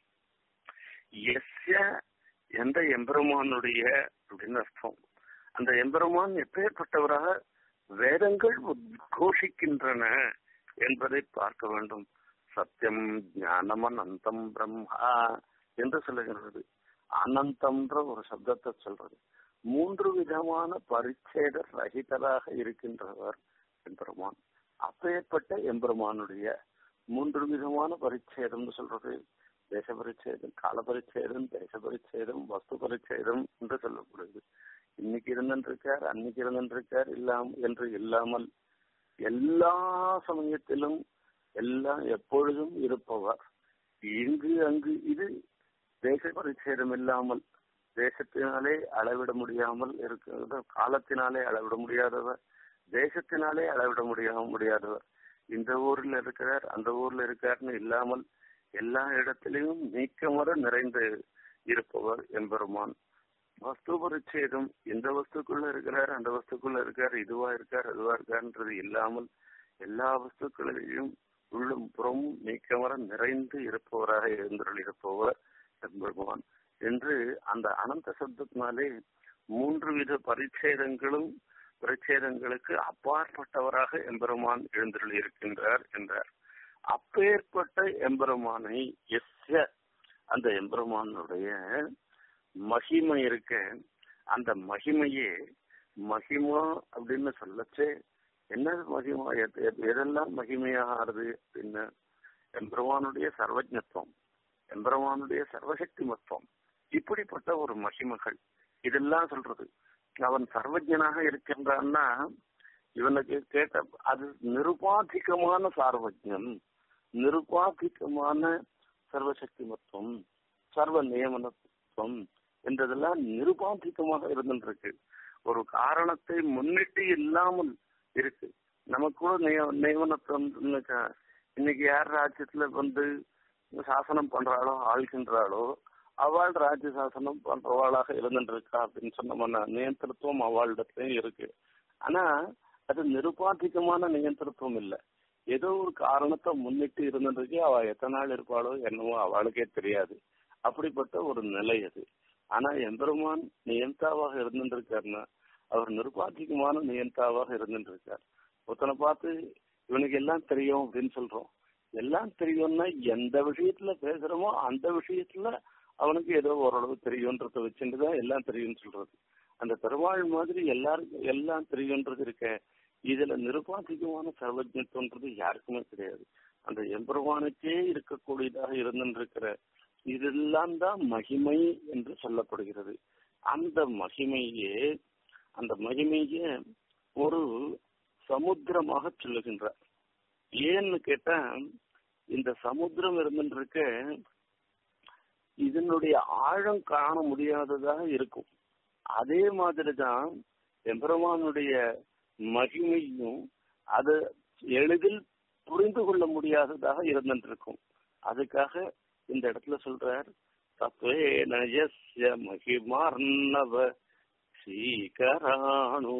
எஸ்ய எந்த எம்பெருமானுடைய அப்படின்னு அர்த்தம் அந்த எம்பெருமான் எப்பேற்பட்டவராக வேதங்கள் உத்கோஷிக்கின்றன என்பதை பார்க்க வேண்டும் சத்தியம் ஞானம் அனந்தம் பிரம்மா என்று சொல்லுகிறது அனந்தம்ன்ற ஒரு சப்தத்தை சொல்றது மூன்று விதமான பரிச்சேத ரகிதராக இருக்கின்றவர் எம்பெருமான் அப்பேற்பட்ட எம்பெருமானுடைய மூன்று விதமான பரிச்சேதம்னு சொல்றது தேச பரிச்சேதம் கால பரிச்சேதம் தேச பரிச்சேதம் வஸ்து பரிச்சேதம் என்று சொல்லப்படுது இன்னைக்கு இருந்திருக்கார் அன்னைக்கு இருந்திருக்கார் இல்லாம் என்று இல்லாமல் எல்லா சமயத்திலும் எல்லாம் எப்பொழுதும் இருப்பவர் இங்கு அங்கு இது தேச பரிச்சேதம் இல்லாமல் தேசத்தினாலே அளவிட முடியாமல் இருக்கிற காலத்தினாலே அளவிட முடியாதவர் தேசத்தினாலே அளவிட முடியாம முடியாதவர் இந்த ஊர்ல இருக்கிறார் அந்த ஊர்ல இருக்காருன்னு இல்லாமல் எல்லா இடத்திலையும் நீக்கமர நிறைந்து இருப்பவர் எம்பெருமான் வஸ்து பரிச்சேதம் எந்த வஸ்துக்குள்ள இருக்கிறார் அந்த வஸ்துக்குள்ள இருக்கார் இதுவா இருக்கார் அதுவா இருக்கார்ன்றது இல்லாமல் எல்லா வஸ்துக்களையும் உள்ளும் புறமும் நீக்கமர நிறைந்து இருப்பவராக எழுந்தருள் இருப்பவர் எம்பெருமான் என்று அந்த அனந்த சப்தத்தினாலே மூன்று வித பரிச்சேதங்களும் பரிச்சேதங்களுக்கு அப்பாற்பட்டவராக எம்பெருமான் எழுந்தருள் இருக்கின்றார் என்றார் அப்பேற்பட்ட எம்பெருமானை எஸ்ய அந்த எம்பெருமானுடைய மகிமை இருக்க அந்த மகிமையே மகிமா அப்படின்னு சொல்லச்சே என்ன மகிமா எதெல்லாம் மகிமையாக ஆறுது அப்படின்னு எம்பெருமானுடைய சர்வஜத்துவம் எம்பெருமானுடைய சர்வசக்தி மத்துவம் இப்படிப்பட்ட ஒரு மகிமைகள் இதெல்லாம் சொல்றது அவன் சர்வஜனாக இருக்கின்றான்னா இவனுக்கு கேட்ட அது நிருபாதிகமான சார்வஜம் நிருபாதிகமான சர்வசக்தி மத்துவம் சர்வ நியமனத்துவம் என்றதெல்லாம் நிருபாதிகமாக இருந்துருக்கு ஒரு காரணத்தை முன்னிட்டு இல்லாமல் இருக்கு நமக்கு கூட நியமனத்துவம் இன்னைக்கு யார் ராஜ்யத்துல வந்து சாசனம் பண்றாளோ ஆள்கின்றாளோ அவள் ராஜ்ய சாசனம் பண்றவாளாக இருந்துருக்கா அப்படின்னு சொன்னோம்னா நியந்திரத்துவம் அவளிடத்துலயும் இருக்கு ஆனா அது நிருபாதிகமான நியந்திரத்துவம் இல்லை ஏதோ ஒரு காரணத்தை முன்னிட்டு இருந்ததுக்கே அவ எத்தனை நாள் இருப்பாளோ என்னவோ அவளுக்கே தெரியாது அப்படிப்பட்ட ஒரு நிலை அது ஆனா எம்பெருமான் நியந்தாவாக இருந்துருக்காருன்னா அவர் நிருபாதிகமான நியந்தாவாக இருந்துருக்கார் ஒருத்தனை பார்த்து இவனுக்கு எல்லாம் தெரியும் அப்படின்னு சொல்றோம் எல்லாம் தெரியும்னா எந்த விஷயத்துல பேசுறோமோ அந்த விஷயத்துல அவனுக்கு ஏதோ ஓரளவு தெரியும்ன்றத வச்சுட்டுதான் எல்லாம் தெரியும்னு சொல்றது அந்த பெருமாள் மாதிரி எல்லாருக்கும் எல்லாம் தெரியும்ன்றது இருக்க இதுல நிருபாதிகமான சர்வஜத்துவன்றது யாருக்குமே கிடையாது அந்த எம்பெருமானுக்கே இருக்கக்கூடியதாக இருந்திருக்கிற இதெல்லாம் தான் மகிமை என்று சொல்லப்படுகிறது அந்த மகிமையே அந்த மகிமையே ஒரு சமுத்திரமாக சொல்லுகின்றார் ஏன்னு கேட்டா இந்த சமுத்திரம் இருந்துருக்க இதனுடைய ஆழம் காண முடியாததாக இருக்கும் அதே மாதிரிதான் எம்பெருமானுடைய மகிமையும் அது எளிதில் புரிந்து கொள்ள முடியாததாக இருந்திருக்கும் அதுக்காக இந்த இடத்துல சொல்றார் தத்வே நயஸ்ய மகிமார்ணவ சீகராணு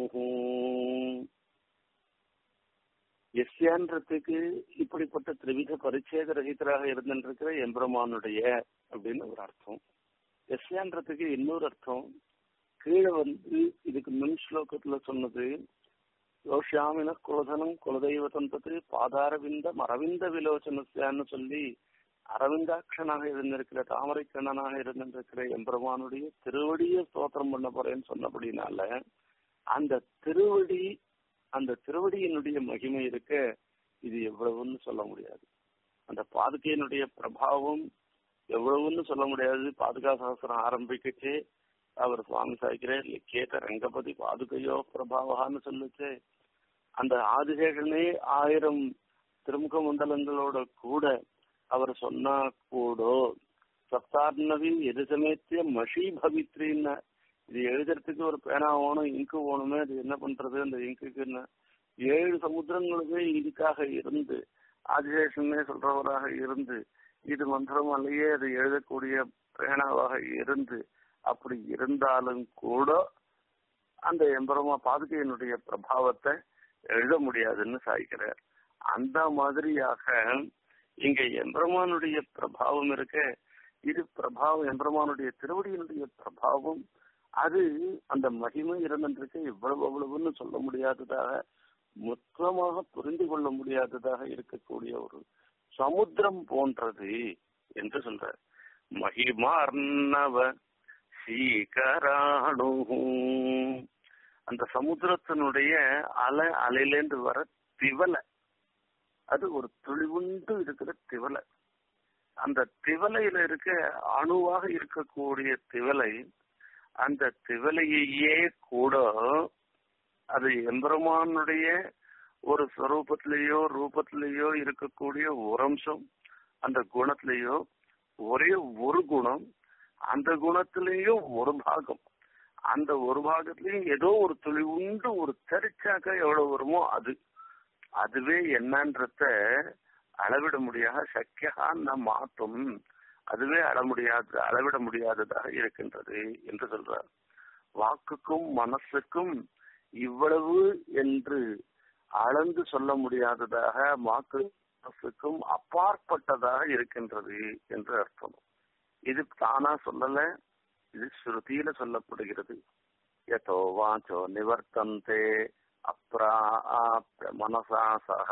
எஸ்யான்றதுக்கு இப்படிப்பட்ட திரிவித பரிச்சேத ரகிதராக இருந்திருக்கிற எம்பெருமானுடைய அப்படின்னு ஒரு அர்த்தம் எஸ்யான்றதுக்கு இன்னொரு அர்த்தம் கீழே வந்து இதுக்கு முன் ஸ்லோகத்துல சொன்னது யோஷாமின குலதனம் குலதெய்வத்தம் தத்து பாதாரவிந்த அரவிந்த விலோச்சனஸ்யான்னு சொல்லி அரவிந்தாட்சனாக இருந்திருக்கிற தாமரை கண்ணனாக இருந்திருக்கிற எம்பெருமானுடைய திருவடியை ஸ்தோத்திரம் பண்ண போறேன்னு சொன்னபடினால அந்த திருவடி அந்த திருவடியினுடைய மகிமை இருக்க இது எவ்வளவுன்னு சொல்ல முடியாது அந்த பாதுகையினுடைய பிரபாவம் எவ்வளவுன்னு சொல்ல முடியாது பாதுகா சகசிரம் ஆரம்பிக்கச்சு அவர் சுவாமி சாய்க்கிறார் கேட்ட ரங்கபதி பாதுகையோ பிரபாவகான்னு சொல்லுச்சு அந்த ஆதிசேஷனே ஆயிரம் திருமுக மண்டலங்களோட கூட அவர் சொன்னா கூட சப்தார்ணவி எது சமயத்திய மஷி பவித்ரின்னு இது எழுதுறதுக்கு ஒரு பேனா வேணும் இங்கு வேணுமே அது என்ன பண்றது அந்த இங்குக்குன்னு ஏழு சமுத்திரங்களுமே இதுக்காக இருந்து ஆதிசேஷனே சொல்றவராக இருந்து இது மந்திரமாலேயே அது எழுதக்கூடிய பேனாவாக இருந்து அப்படி இருந்தாலும் கூட அந்த எம்பரமா பாதுகையினுடைய பிரபாவத்தை எழுத முடியாதுன்னு சாய்க்கிறார் அந்த மாதிரியாக இங்க எம்பெருமானுடைய பிரபாவம் இருக்க இது பிரபாவம் எம்பெருமானுடைய திருவடியினுடைய பிரபாவம் அது அந்த மகிமை இருந்திருக்க இவ்வளவு அவ்வளவுன்னு சொல்ல முடியாததாக மொத்தமாக புரிந்து கொள்ள முடியாததாக இருக்கக்கூடிய ஒரு சமுத்திரம் போன்றது என்று சொல்றார் மகிமார்ணவ சீகராணு அந்த சமுத்திரத்தினுடைய அலை அலையிலேந்து வர திவலை அது ஒரு துளிவுண்டு இருக்கிற திவலை அந்த திவலையில இருக்க அணுவாக இருக்கக்கூடிய திவலை அந்த திவலையே கூட அது எம்பெருமானுடைய ஒரு ஸ்வரூபத்திலேயோ ரூபத்திலேயோ இருக்கக்கூடிய ஒரு அம்சம் அந்த குணத்திலேயோ ஒரே ஒரு குணம் அந்த குணத்திலேயும் ஒரு பாகம் அந்த ஒரு பாகத்திலையும் ஏதோ ஒரு துளி உண்டு ஒரு தரிச்சாக்க எவ்வளவு வருமோ அது அதுவே என்னன்றத அளவிட முடியாத சக்கியா நம் மாற்றும் அதுவே அள முடியாது அளவிட முடியாததாக இருக்கின்றது என்று சொல்றார் வாக்குக்கும் மனசுக்கும் இவ்வளவு என்று அளந்து சொல்ல முடியாததாக வாக்கு மனசுக்கும் அப்பாற்பட்டதாக இருக்கின்றது என்று அர்த்தம் இது தானா சொல்லல இது ஸ்ருதியில சொல்லப்படுகிறது யதோ வாச்சோ நிவர்த்தந்தே அப்ரா மனசா சக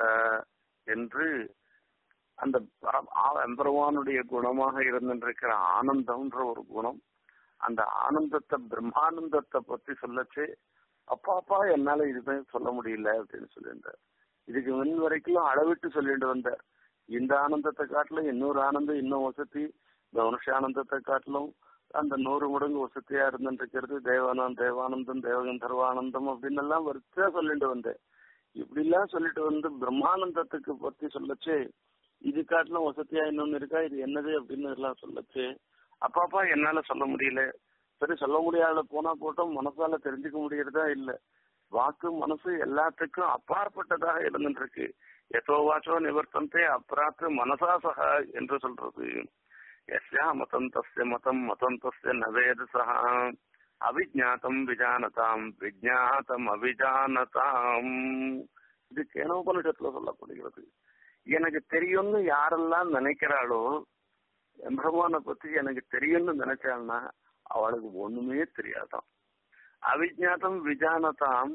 என்று அந்த எம்பெருமானுடைய குணமாக இருந்திருக்கிற ஆனந்தம்ன்ற ஒரு குணம் அந்த ஆனந்தத்தை பிரம்மானந்தத்தை பத்தி சொல்லச்சு அப்பா அப்பா என்னால இதுமே சொல்ல முடியல அப்படின்னு சொல்லியிருந்தார் இதுக்கு முன் வரைக்கும் அளவிட்டு சொல்லிட்டு வந்தார் இந்த ஆனந்தத்தை காட்டிலும் இன்னொரு ஆனந்தம் இன்னும் வசதி மனுஷானந்தத்தை காட்டிலும் அந்த நூறு மடங்கு வசதியா இருந்துருக்கிறது தேவானந்தம் தேவானந்தம் தேவகந்தர்வானந்தம் அப்படின்னு எல்லாம் வரிசையா சொல்லிட்டு வந்தேன் இப்படி எல்லாம் சொல்லிட்டு வந்து பிரம்மானந்தத்துக்கு பத்தி சொல்லச்சு இது காட்டிலும் வசதியா இன்னொன்னு இருக்கா இது என்னது அப்படின்னு எல்லாம் சொல்லச்சு அப்பாப்பா என்னால சொல்ல முடியல சரி சொல்ல முடியாத போனா போட்டோம் மனசால தெரிஞ்சுக்க முடியறதா இல்ல வாக்கு மனசு எல்லாத்துக்கும் அப்பாற்பட்டதாக இருந்துட்டு இருக்கு எதோ வாச்சோ நிவர்த்தந்தே அப்ராத்து மனசா சகா என்று சொல்றது எஸ்யா மதம் தஸ்ய மதம் மதம் தஸ்ய நவேத சகா அவிஜாத்தம் விஜானதாம் விஜாத்தம் அவிஜானதாம் இது கேனோபனிஷத்துல சொல்லப்படுகிறது எனக்கு தெரியும்னு யாரெல்லாம் நினைக்கிறாளோ பிரம்மானை பத்தி எனக்கு தெரியும்னு நினைச்சாள்னா அவளுக்கு ஒண்ணுமே தெரியாதான் அவிஜாத்தம் விஜானதாம்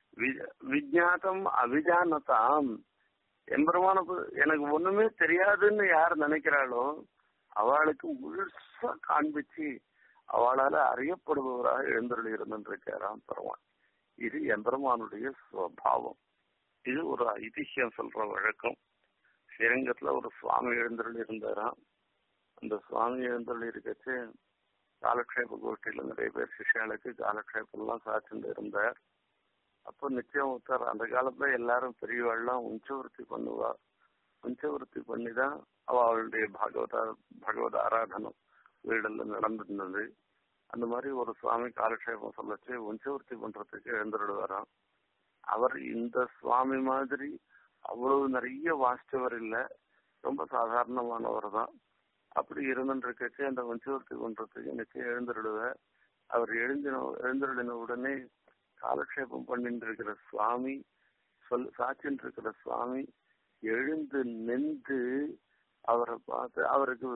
விஜாத்தம் அவிஜானதாம் எம்பெருமான எனக்கு ஒண்ணுமே தெரியாதுன்னு யார் நினைக்கிறாளோ அவளுக்கு முழுசா காண்பிச்சு அவளால அறியப்படுபவராக எழுந்தருள் இருந்திருக்காராம் பெருமான் இது எம்பெருமானுடைய சுவாவம் இது ஒரு ஐதிஹ்யம் சொல்ற வழக்கம் ஸ்ரீரங்கத்துல ஒரு சுவாமி எழுந்தருள் இருந்தாராம் அந்த சுவாமி எழுந்தருள் இருக்கச்சு காலக்ஷேப கோஷ்டியில நிறைய பேர் சிஷ்யாளுக்கு காலக்ஷேபம் எல்லாம் சாச்சுட்டு இருந்தார் அப்போ நிச்சயம் ஒருத்தர் அந்த காலத்துல எல்லாரும் பெரியவாள்லாம் உஞ்சவருத்தி பண்ணுவா உஞ்சவருத்தி பண்ணி தான் அவளுடைய பாகவத பகவத ஆராதனம் வீடெல்லாம் நடந்திருந்தது அந்த மாதிரி ஒரு சுவாமி காலக்ஷேபம் சொல்லச்சு உஞ்சவருத்தி பண்றதுக்கு எழுந்துடுவாராம் அவர் இந்த சுவாமி மாதிரி அவ்வளவு நிறைய வாசிச்சவர் இல்ல ரொம்ப சாதாரணமானவர் தான் அப்படி இருந்துருக்கச்சு அந்த வஞ்சவர்த்தி பண்றதுக்கு நிச்சயம் எழுந்துடுவார் அவர் எழுந்தின எழுந்துருடின உடனே காலக்ஷேபம் பண்ணிட்டு இருக்கிற சுவாமி சொல் சாட்சின்னு இருக்கிற சுவாமி எழுந்து நின்று அவரை பார்த்து அவருக்கு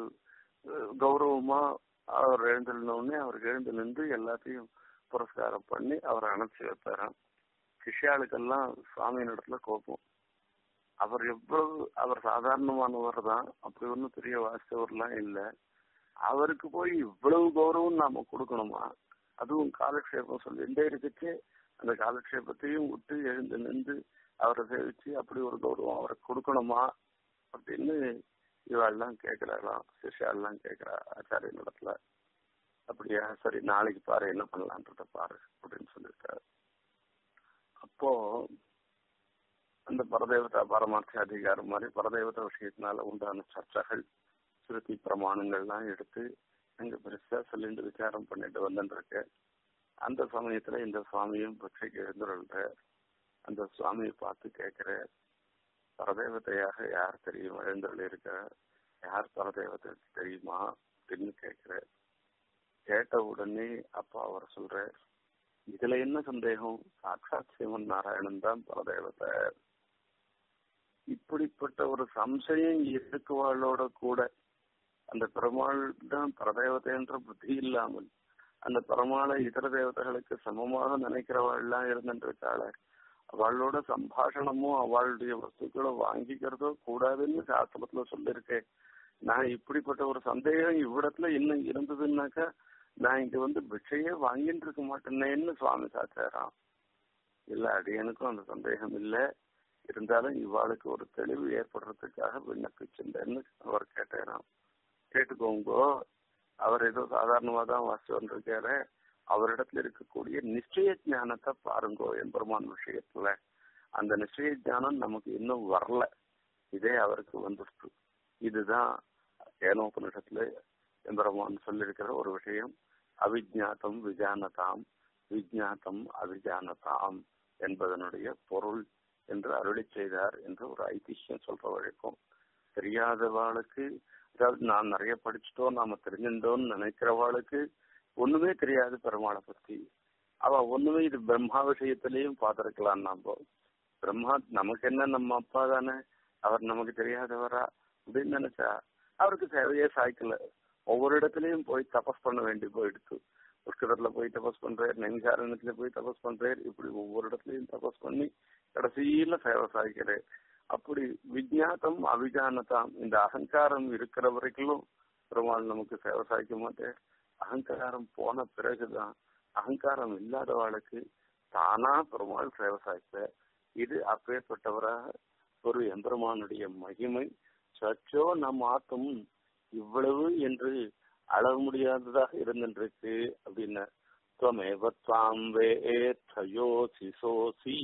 கௌரவமா அவர் எழுந்திருந்தோடனே அவருக்கு எழுந்து நின்று எல்லாத்தையும் புரஸ்காரம் பண்ணி அவரை அனுப்பிச்சு வைப்பாராம் சிஷ்யாளுக்கெல்லாம் சுவாமியின் இடத்துல கோபம் அவர் எவ்வளவு அவர் சாதாரணமானவர் தான் அப்படி ஒன்றும் பெரிய வாசித்தவர்லாம் இல்லை அவருக்கு போய் இவ்வளவு கௌரவம் நாம கொடுக்கணுமா அதுவும் காலக்ஷேபம் சொல்லிட்டே இருக்குச்சு அந்த காலக்ஷேபத்தையும் விட்டு எழுந்து நின்று அவரை சேவிச்சு அப்படி ஒரு கௌரவம் அவருக்கு கொடுக்கணுமா அப்படின்னு இவாள்லாம் கேட்கிறாளாம் சிஷ்யாலாம் கேட்கிறா ஆச்சாரிய நடத்துல அப்படியா சரி நாளைக்கு பாரு என்ன பண்ணலான்றத பாரு அப்படின்னு சொல்லியிருக்காரு அப்போ அந்த பரதேவதா பரமார்த்த அதிகாரம் மாதிரி பரதேவதா விஷயத்தினால உண்டான சர்ச்சைகள் ஸ்ருதி பிரமாணங்கள்லாம் எடுத்து அங்க பெருசா சொல்லிட்டு விசாரம் பண்ணிட்டு வந்துருக்கு அந்த சமயத்துல இந்த சுவாமியும் பிச்சைக்கு எழுந்துருள்ற அந்த சுவாமியை பார்த்து கேட்கிற பரதேவதையாக யார் தெரியும் எழுந்தருள் இருக்க யார் பரதேவதை தெரியுமா அப்படின்னு கேட்கிற கேட்ட உடனே அப்பா அவர் சொல்ற இதுல என்ன சந்தேகம் சாட்சாத் சிவன் நாராயணன் தான் பரதேவதை இப்படிப்பட்ட ஒரு சம்சயம் இருக்குவாளோட கூட அந்த பெருமாள் தான் பரதேவதைன்ற புத்தி இல்லாமல் அந்த பெருமாளை இதர தேவதைகளுக்கு சமமாக நினைக்கிறவாள்லாம் இருந்துருக்காள அவளோட சம்பாஷணமோ அவளுடைய வஸ்துக்களை வாங்கிக்கிறதோ கூடாதுன்னு சாஸ்திரத்துல சொல்லியிருக்கேன் நான் இப்படிப்பட்ட ஒரு சந்தேகம் இவ்விடத்துல இன்னும் இருந்ததுன்னாக்கா நான் இங்க வந்து பிட்சையே வாங்கிட்டு இருக்க மாட்டேனேன்னு சுவாமி சாச்சாராம் இல்ல அடியனுக்கும் அந்த சந்தேகம் இல்ல இருந்தாலும் இவாளுக்கு ஒரு தெளிவு ஏற்படுறதுக்காக விண்ணப்பிச்சிருந்தேன்னு அவர் கேட்டாராம் கேட்டுக்கோங்கோ அவர் ஏதோ சாதாரணமா தான் வாசி வந்திருக்காரு அவரிடத்துல இருக்கக்கூடிய நிச்சய ஞானத்தை பாருங்கோ எம்பெருமான் விஷயத்துல அந்த நிச்சய ஞானம் நமக்கு இன்னும் வரல இதே அவருக்கு வந்துருச்சு இதுதான் ஏனோபனிஷத்துல எம்பெருமான் சொல்லியிருக்கிற ஒரு விஷயம் அவிஜாத்தம் விஜானதாம் விஜாத்தம் அவிஜானதாம் என்பதனுடைய பொருள் என்று அருளி செய்தார் என்று ஒரு ஐதிஹ்யம் சொல்ற வழக்கம் தெரியாதவாளுக்கு அதாவது நான் நிறைய படிச்சுட்டோம் நாம தெரிஞ்சிட்டோம்னு நினைக்கிறவாளுக்கு ஒண்ணுமே தெரியாது பெருமாளை பத்தி அவ ஒண்ணுமே இது பிரம்மா விஷயத்திலையும் பார்த்திருக்கலாம் நாம பிரம்மா நமக்கு என்ன நம்ம அப்பா தானே அவர் நமக்கு தெரியாதவரா அப்படின்னு நினைச்சா அவருக்கு சேவையே சாய்க்கல ஒவ்வொரு இடத்துலயும் போய் தபஸ் பண்ண வேண்டி போயிடுச்சு புஷ்கரத்துல போய் தபஸ் பண்றாரு நெஞ்சாரணத்துல போய் தபஸ் பண்றாரு இப்படி ஒவ்வொரு இடத்துலயும் தபஸ் பண்ணி கடைசியில சேவை சாய்க்கிறார் அப்படி விஜாத்தம் அவிஜானதாம் இந்த அகங்காரம் இருக்கிற வரைக்கும் பெருமாள் நமக்கு சேவை சாய்க்க மாட்டேன் அகங்காரம் போன பிறகுதான் அகங்காரம் இல்லாதவாளுக்கு தானா பெருமாள் சேவை சாய்ப்ப இது அப்பேற்பட்டவராக ஒரு எம்பெருமானுடைய மகிமை சச்சோ நம் ஆத்தும் இவ்வளவு என்று அளவு முடியாததாக இருந்திருக்கு அப்படின்னு துவமேவத்வாம் வேயோசி சோசி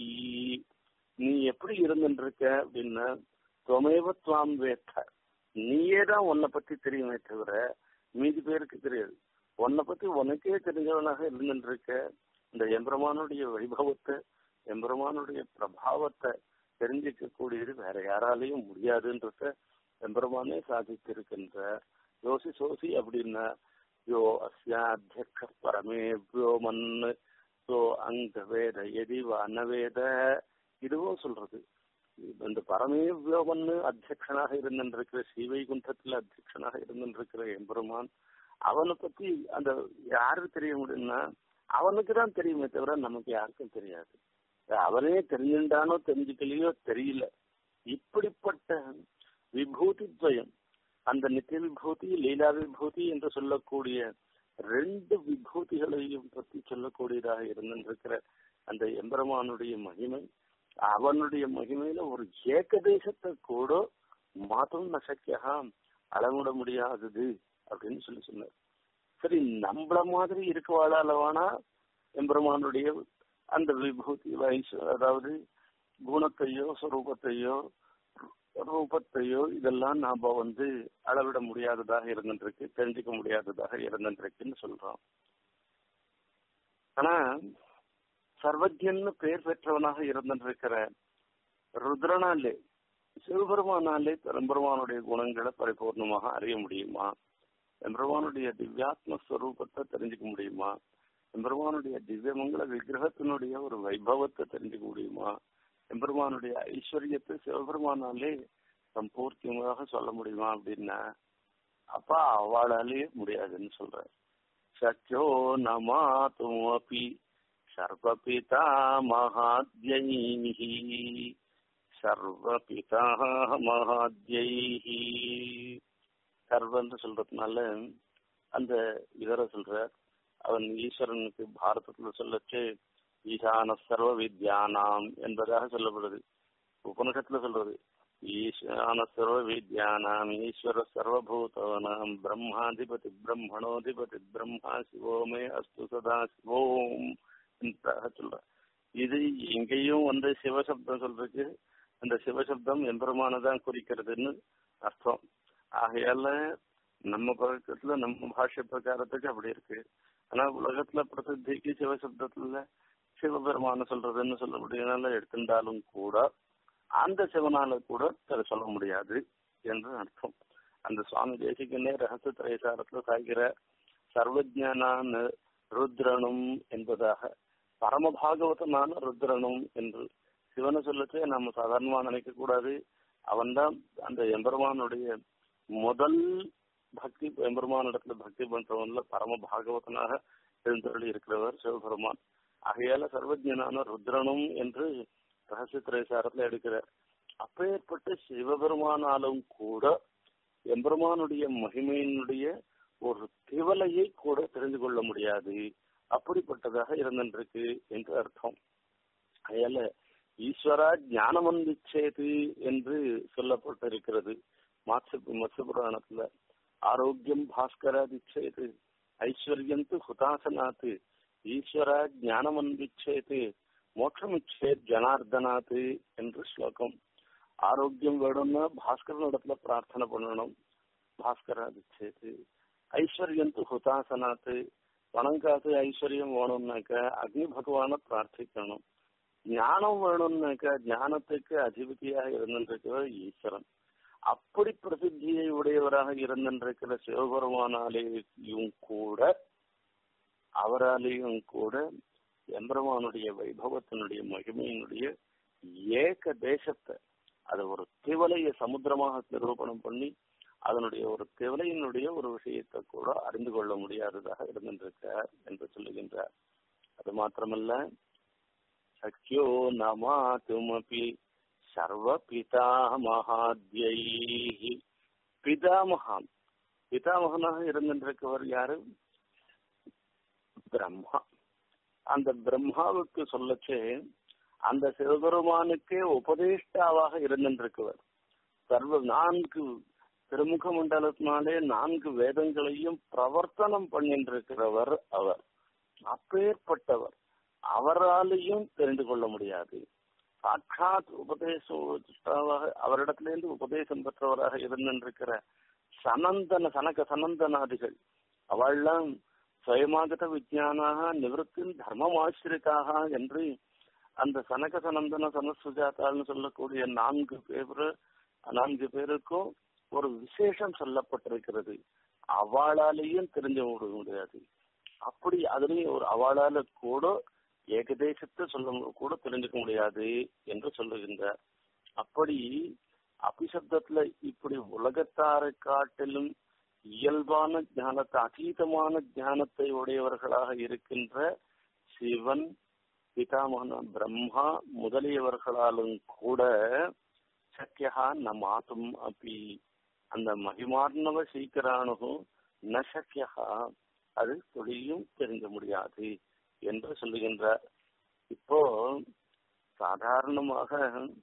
நீ எப்படி இருந்துருக்க அப்படின்னா துவமேவத்வாம் வேத்த நீயே தான் உன்னை பத்தி தெரியுமே தவிர மீதி பேருக்கு தெரியாது உன்னை பத்தி உனக்கே தெரிஞ்சவனாக இருந்துருக்க இந்த எம்பெருமானுடைய வைபவத்தை எம்பெருமானுடைய பிரபாவத்தை தெரிஞ்சிக்க கூடியது வேற யாராலையும் முடியாதுன்றத எம்பெருமானே சாதித்திருக்கின்ற யோசி சோசி அப்படின்னா யோ அஸ்யாத்தியக்ஷ பரமே வியோமன் யோ அங்க வேத எதி அன்னவேத இதுவும் சொல்றது இந்த பரமே வியோமன்னு அத்தியக்ஷனாக இருந்திருக்கிற ஸ்ரீவைகுண்டத்துல அத்தியக்ஷனாக இருந்திருக்கிற எம்பெருமான் அவனை பத்தி அந்த யாருக்கு தெரிய முடியும்னா அவனுக்கு தான் தெரியுமே தவிர நமக்கு யாருக்கும் தெரியாது அவனே தெரிஞ்சுட்டானோ தெரிஞ்சுக்கலையோ தெரியல இப்படிப்பட்ட விபூதி துவயம் அந்த நித்திய விபூதி லீலா விபூதி என்று சொல்லக்கூடிய ரெண்டு விபூதிகளையும் பற்றி சொல்லக்கூடியதாக இருந்திருக்கிற அந்த எம்பெருமானுடைய மகிமை அவனுடைய மகிமையில ஒரு ஏகதேசத்தை கூட மாத்தம் நசக்கியா அளவிட முடியாதது அப்படின்னு சொல்லி சொன்னார் சரி நம்மள மாதிரி இருக்கவாளாலவானா எம்பெருமானுடைய அந்த விபூதி வயசு அதாவது குணத்தையோ ஸ்வரூபத்தையோ ரூபத்தையோ இதெல்லாம் நாம வந்து அளவிட முடியாததாக இருந்துருக்கு தெரிஞ்சுக்க முடியாததாக இருந்துருக்குன்னு சொல்றோம் ஆனா சர்வஜன்னு பெயர் பெற்றவனாக இருந்திருக்கிற ருத்ரனாலே சிவபெருமானாலே பெரும்பெருமானுடைய குணங்களை பரிபூர்ணமாக அறிய முடியுமா எம்பெருமானுடைய திவ்யாத்ம ஸ்வரூபத்தை தெரிஞ்சுக்க முடியுமா எம்பெருமானுடைய திவ்யமங்கல விக்கிரகத்தினுடைய ஒரு வைபவத்தை தெரிஞ்சுக்க முடியுமா எம்பெருமானுடைய ஐஸ்வர்யத்தை சிவபெருமானாலே சம்பூர்த்தியமாக சொல்ல முடியுமா அப்படின்னா அப்பா அவளாலே முடியாதுன்னு சொல்ற சச்சோ நமாத்தும் அப்பி சர்வபிதா மகாத்யைஹி சர்வபிதா மகாத்யைஹி சர்வன்னு சொல்றதுனால அந்த இதர சொல்ற அவன் ஈஸ்வரனுக்கு பாரதத்துல சொல்லச்சு ஈசான சர்வ வித்யானாம் என்பதாக சொல்லப்படுது உபனிஷத்துல சொல்றது ஈசான சர்வ வித்யானாம் ஈஸ்வர சர்வபூதானாம் பிரம்மாதிபதி பிரம்மணோதிபதி பிரம்மா சிவோமே அஸ்து சதா சிவோம் என்றாக சொல்ற இது இங்கேயும் வந்து சிவசப்தம் சொல்றதுக்கு அந்த சிவசப்தம் எம்பெருமானதான் குறிக்கிறதுன்னு அர்த்தம் ஆகையால நம்ம பழக்கத்துல நம்ம பாஷை பிரகாரத்துக்கு அப்படி இருக்கு ஆனா உலகத்துல பிரசித்திக்கு சிவசப்தத்துல சிவபெருமான சொல்றதுன்னு சொல்ல முடியாத எடுத்திருந்தாலும் கூட அந்த சிவனால கூட அதை சொல்ல முடியாது என்று அர்த்தம் அந்த சுவாமி தேசிகனே ரகசிய திரைசாரத்துல சாய்கிற சர்வஜனான ருத்ரனும் என்பதாக பரமபாகவதனான ருத்ரனும் என்று சிவனை சொல்லச்சே நம்ம சாதாரணமா நினைக்க கூடாது அவன்தான் அந்த எம்பெருமானுடைய முதல் பக்தி எம்பெருமானிடத்துல பக்தி பண்றவன்ல பரம பாகவதனாக எழுந்தருளி இருக்கிறவர் சிவபெருமான் ஆகையால சர்வஜனான ருத்ரனும் என்று ரகசிய திரைசாரத்துல எடுக்கிறார் அப்பேற்பட்ட சிவபெருமானாலும் கூட எம்பெருமானுடைய மகிமையினுடைய ஒரு திவலையை கூட தெரிந்து கொள்ள முடியாது அப்படிப்பட்டதாக இருந்திருக்கு என்று அர்த்தம் அதால ஈஸ்வரா ஞானமந்திச்சேது என்று சொல்லப்பட்டிருக்கிறது மாத்ச மத்ச புராணத்துல ஆரோக்கியம் பாஸ்கராதிச்சேது ஐஸ்வர்யம் து ஹுதாசனாத்து ஈஸ்வரா ஞானமந்திச்சேது மோட்சமிச்சேத் ஜனார்தனாத்து என்று ஸ்லோகம் ஆரோக்கியம் வேணும்னா பாஸ்கரன் இடத்துல பிரார்த்தனை பண்ணணும் பாஸ்கராதிச்சேது ஐஸ்வர்யம் து ஹுதாசனாத்து பணம் காசு ஐஸ்வர்யம் வேணும்னாக்க அக்னி பகவான பிரார்த்திக்கணும் ஞானம் வேணும்னாக்க ஞானத்துக்கு அதிபதியாக இருந்திருக்கிறவர் ஈஸ்வரன் அப்படி பிரசித்தியை உடையவராக இருந்திருக்கிற சிவபெருமானாலேயும் கூட அவராலேயும் கூட எம்பெருமானுடைய வைபவத்தினுடைய மகிமையினுடைய ஏக தேசத்தை அதை ஒரு திவலைய சமுத்திரமாக நிரூபணம் பண்ணி அதனுடைய ஒரு திவலையினுடைய ஒரு விஷயத்தை கூட அறிந்து கொள்ள முடியாததாக இருந்திருக்கார் என்று சொல்லுகின்றார் அது மாத்திரமல்ல சக்கியோ நமாத்துமபி சர்வ பிதாமகாத்யை பிதாமகான் பிதாமகனாக இருந்திருக்கவர் யாரு பிரம்மா அந்த பிரம்மாவுக்கு சொல்லச்சே அந்த சிவபெருமானுக்கே உபதேஷ்டாவாக இருந்திருக்கவர் சர்வ நான்கு திருமுக மண்டலத்தினாலே நான்கு வேதங்களையும் பிரவர்த்தனம் பண்ணின்றிருக்கிறவர் அவர் அப்பேற்பட்டவர் அவராலையும் தெரிந்து கொள்ள முடியாது சாட்சாத் உபதேசாவாக அவரிடத்திலிருந்து உபதேசம் பெற்றவராக இருந்திருக்கிற சனந்தன சனக சனந்தனாதிகள் அவள்லாம் சுயமாகத விஜயானாக நிவர்த்தின் தர்மமாசிரிக்காக என்று அந்த சனக சனந்தன சனசுஜாத்தான்னு சொல்லக்கூடிய நான்கு பேர் நான்கு பேருக்கும் ஒரு விசேஷம் சொல்லப்பட்டிருக்கிறது அவளாலேயும் தெரிஞ்சு விட முடியாது அப்படி அதுலயும் ஒரு அவளால கூட ஏகதேசத்தை சொல்ல கூட தெரிஞ்சுக்க முடியாது என்று சொல்லுகின்றார் அப்படி அபிசப்தத்துல இப்படி உலகத்தாரை காட்டிலும் இயல்பான ஞானத்தை அதீதமான ஞானத்தை உடையவர்களாக இருக்கின்ற சிவன் பிதாமகன பிரம்மா முதலியவர்களாலும் கூட சக்கியா ந மாத்தும் அப்படி அந்த மகிமார்ணவ சீக்கிரானுகும் ந சக்கியா அது தொழிலும் தெரிஞ்ச முடியாது என்று சொல்லுகின்றார் இப்போ சாதாரணமாக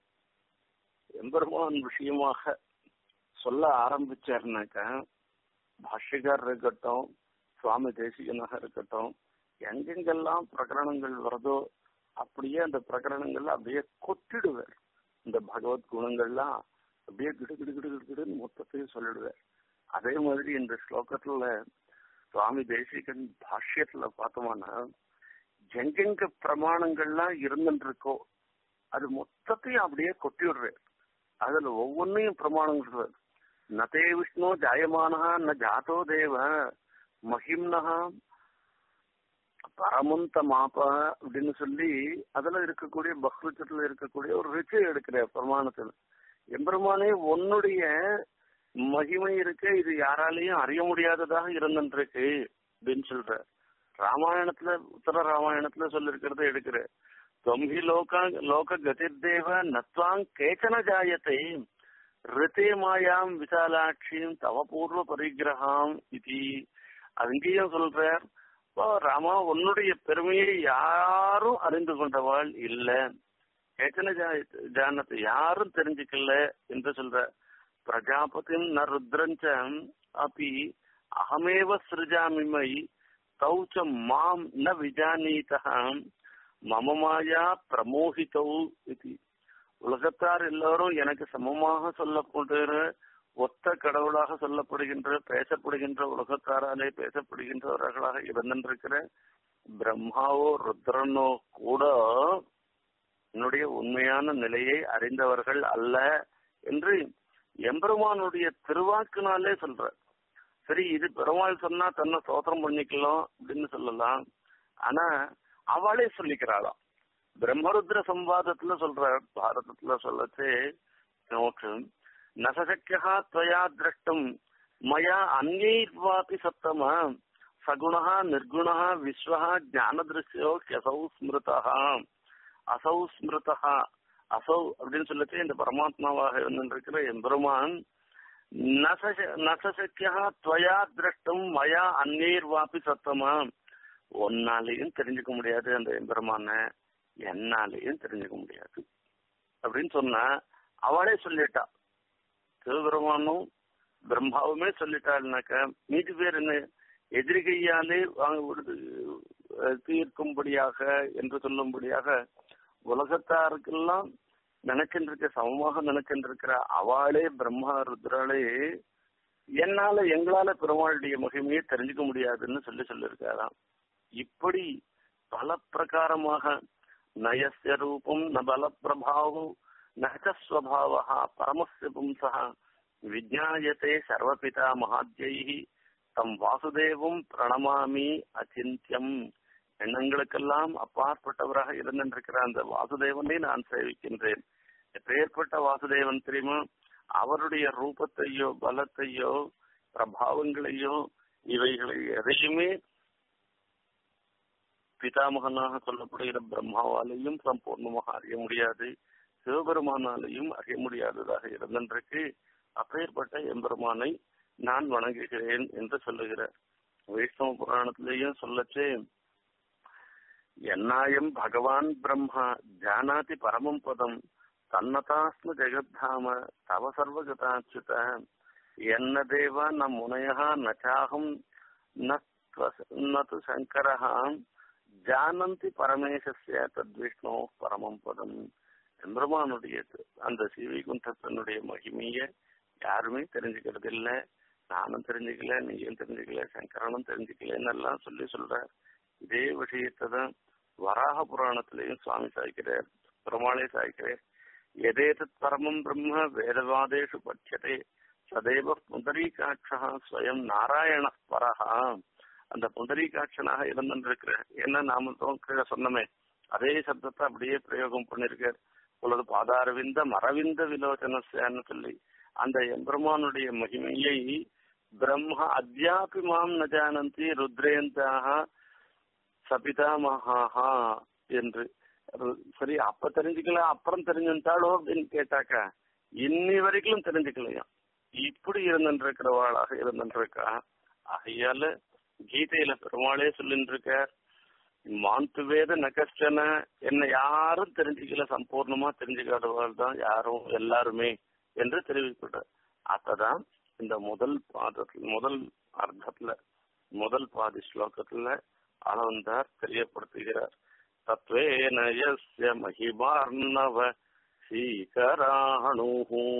எம்பெருமான் விஷயமாக சொல்ல ஆரம்பிச்சாருனாக்க பாஷ்யக்காரர் இருக்கட்டும் சுவாமி தேசிகனாக இருக்கட்டும் எங்கெங்கெல்லாம் பிரகரணங்கள் வருதோ அப்படியே அந்த பிரகரணங்கள்ல அப்படியே கொட்டிடுவார் இந்த பகவத் குணங்கள்லாம் அப்படியே கிடு கிடு கிடு கிடு கிடுன்னு மொத்தத்தையும் சொல்லிடுவார் அதே மாதிரி இந்த ஸ்லோகத்துல சுவாமி தேசிகன் பாஷ்யத்துல பார்த்தோம்னா எங்கெங்க பிரமாணங்கள்லாம் இருந்துட்டு இருக்கோ அது மொத்தத்தையும் அப்படியே கொட்டி விடுறாரு அதுல ஒவ்வொன்னையும் பிரமாணங்கள் நதே விஷ்ணு ஜாயமானஹா ந ஜாத்தோ தேவ மகிம்னஹா பரமுந்த மாப்ப அப்படின்னு சொல்லி அதுல இருக்கக்கூடிய பக்ருச்சத்துல இருக்கக்கூடிய ஒரு ரிச்சை எடுக்கிற பிரமாணத்துல எம்பெருமானே உன்னுடைய மகிமை இருக்க இது யாராலையும் அறிய முடியாததாக இருந்துருக்கு அப்படின்னு சொல்ற ராமாயணத்துல உத்தர ராமாயணத்துல சொல்லிருக்கிறத எடுக்கிற தொம்பி லோக லோக கதிர்தேவ நத்வாங் கேச்சன ஜாயத்தை ரித்தே மாயாம் விசாலாட்சியும் தவ பூர்வ பரிகிரகாம் இது அங்கேயும் சொல்றார் ராமா உன்னுடைய பெருமையை யாரும் அறிந்து கொண்டவாள் இல்ல கேச்சன ஜானத்தை யாரும் தெரிஞ்சுக்கல என்று சொல்ற பிரஜாபதி ந ருத்ரஞ்சம் அப்படி அகமேவ சிருஜாமிமை தௌச்ச மாம் ந விஜானீதா மம மாயா பிரமோகிதௌ இது உலகத்தார் எல்லாரும் எனக்கு சமமாக சொல்லப்படுகிற ஒத்த கடவுளாக சொல்லப்படுகின்ற பேசப்படுகின்ற உலகத்தாராலே பேசப்படுகின்றவர்களாக இருந்திருக்கிற பிரம்மாவோ ருத்ரனோ கூட என்னுடைய உண்மையான நிலையை அறிந்தவர்கள் அல்ல என்று எம்பெருமானுடைய திருவாக்குனாலே சொல்ற சரி இது பெருமாள் சொன்னா தன்னை சோதனம் பண்ணிக்கலாம் அப்படின்னு சொல்லலாம் ஆனா அவளே சொல்லிக்கிறாளாம் பிரம்மருத்ர சம்வாதத்துல சொல்ற பாரதத்துல சொல்லச்சு நமக்கு நசசக்கியா துவயா திரஷ்டும் மயா அந்நைர்வாபி சத்தம சகுணா நிர்குணா விஸ்வா ஞானதிருஷ்யோ கசௌ ஸ்மிருதா அசௌ ஸ்மிருதா அசௌ அப்படின்னு சொல்லச்சு இந்த பரமாத்மாவாக இருந்திருக்கிற எம்பெருமான் நசசக்கியா துவயா திரஷ்டும் மயா அந்நீர்வாபி சத்தமா ஒன்னாலையும் தெரிஞ்சுக்க முடியாது அந்த எம்பெருமான என்னாலையும் தெரிஞ்சுக்க முடியாது அப்படின்னு சொன்னா அவளே சொல்லிட்டா சிவபெருமானும் பிரம்மாவுமே சொல்லிட்டாள்னாக்க மீதி பேர் என்ன எதிரிகையாலே தீர்க்கும்படியாக என்று சொல்லும்படியாக உலகத்தாருக்கெல்லாம் நினைக்கின்றிருக்க சமமாக நினைக்கின்றிருக்கிற அவளே பிரம்மா ருத்ராலே என்னால எங்களால பெருமாளுடைய மகிமையை தெரிஞ்சுக்க முடியாதுன்னு சொல்லி சொல்லியிருக்காராம் இப்படி பல பிரகாரமாக நயசிய ரூபம் ந பல பிரபாவம் நகஸ்வபாவா பரமஸ்ய பும்சா விஜாயத்தை சர்வபிதா மகாத்யை தம் வாசுதேவம் பிரணமாமி அச்சிந்தியம் எண்ணங்களுக்கெல்லாம் அப்பாற்பட்டவராக இருந்திருக்கிற அந்த வாசுதேவனை நான் சேவிக்கின்றேன் எப்பேற்பட்ட வாசுதேவன் தெரியுமா அவருடைய ரூபத்தையோ பலத்தையோ பிரபாவங்களையோ இவைகளை எதையுமே பிதாமகனாக சொல்லப்படுகிற பிரம்மாவாலையும் சம்பூர்ணமாக அறிய முடியாது சிவபெருமானாலையும் அறிய முடியாததாக இருந்திருக்கு அப்பேற்பட்ட எம்பெருமானை நான் வணங்குகிறேன் என்று சொல்லுகிறார் வைஷ்ணவ புராணத்திலேயும் சொல்லச்சே என்னாயம் பகவான் பிரம்மா ஜானாதி பரமம் பதம் தன்னதாஸ்ம ஜெகத்தாம தவ சர்வகதாச்சுத என்ன தேவ ந முனையா நச்சாகம் நது சங்கரஹா ஜானந்தி பரமேசஸ்ய தத்விஷ்ணோ பரமம் பதம் எம்பெருமானுடைய அந்த ஸ்ரீவைகுண்டத்தினுடைய மகிமைய யாருமே தெரிஞ்சுக்கிறது இல்ல நானும் தெரிஞ்சுக்கல நீயும் தெரிஞ்சுக்கல சங்கரனும் தெரிஞ்சுக்கலன்னு எல்லாம் சொல்லி சொல்ற இதே விஷயத்தை தான் வராக புராணத்திலையும் சுவாமி சாய்க்கிறார் பெருமாளே சாய்க்கிறார் எதேதத் பரமம் பிரம்ம வேதவாதேஷு பட்சதே சதைவ புண்டரீகாட்சா ஸ்வயம் நாராயண பரஹா அந்த புண்டரீகாட்சனாக இருந்திருக்கிற என்ன நாம கீழே சொன்னமே அதே சப்தத்தை அப்படியே பிரயோகம் பண்ணிருக்கார் பொழுது பாதாரவிந்த மரவிந்த விலோச்சனஸ்யான்னு சொல்லி அந்த எம்பெருமானுடைய மகிமையை பிரம்ம அத்தியாபி மாம் ந ஜானந்தி ருத்ரேந்தாக சபிதாமஹா என்று சரி அப்ப தெரிஞ்சுக்கல அப்புறம் தெரிஞ்சுட்டாளோ அப்படின்னு கேட்டாக்கா இன்னி வரைக்கும் தெரிஞ்சுக்கலையாம் இப்படி இருந்துருக்கிறவாளாக இருந்துருக்கா ஆகையால கீதையில பெருமாளே சொல்லிட்டு இருக்கார் மாந்து வேத நகஸ்டன என்ன யாரும் தெரிஞ்சுக்கல சம்பூர்ணமா தெரிஞ்சுக்காதவர்கள் தான் யாரும் எல்லாருமே என்று தெரிவிக்கப்பட்டார் அத்ததான் இந்த முதல் பாதத்துல முதல் அர்த்தத்துல முதல் பாதி ஸ்லோகத்துல அளவந்தார் தெரியப்படுத்துகிறார் தத்வேன யஸ்ய மகிமார்ணவ சீகராணு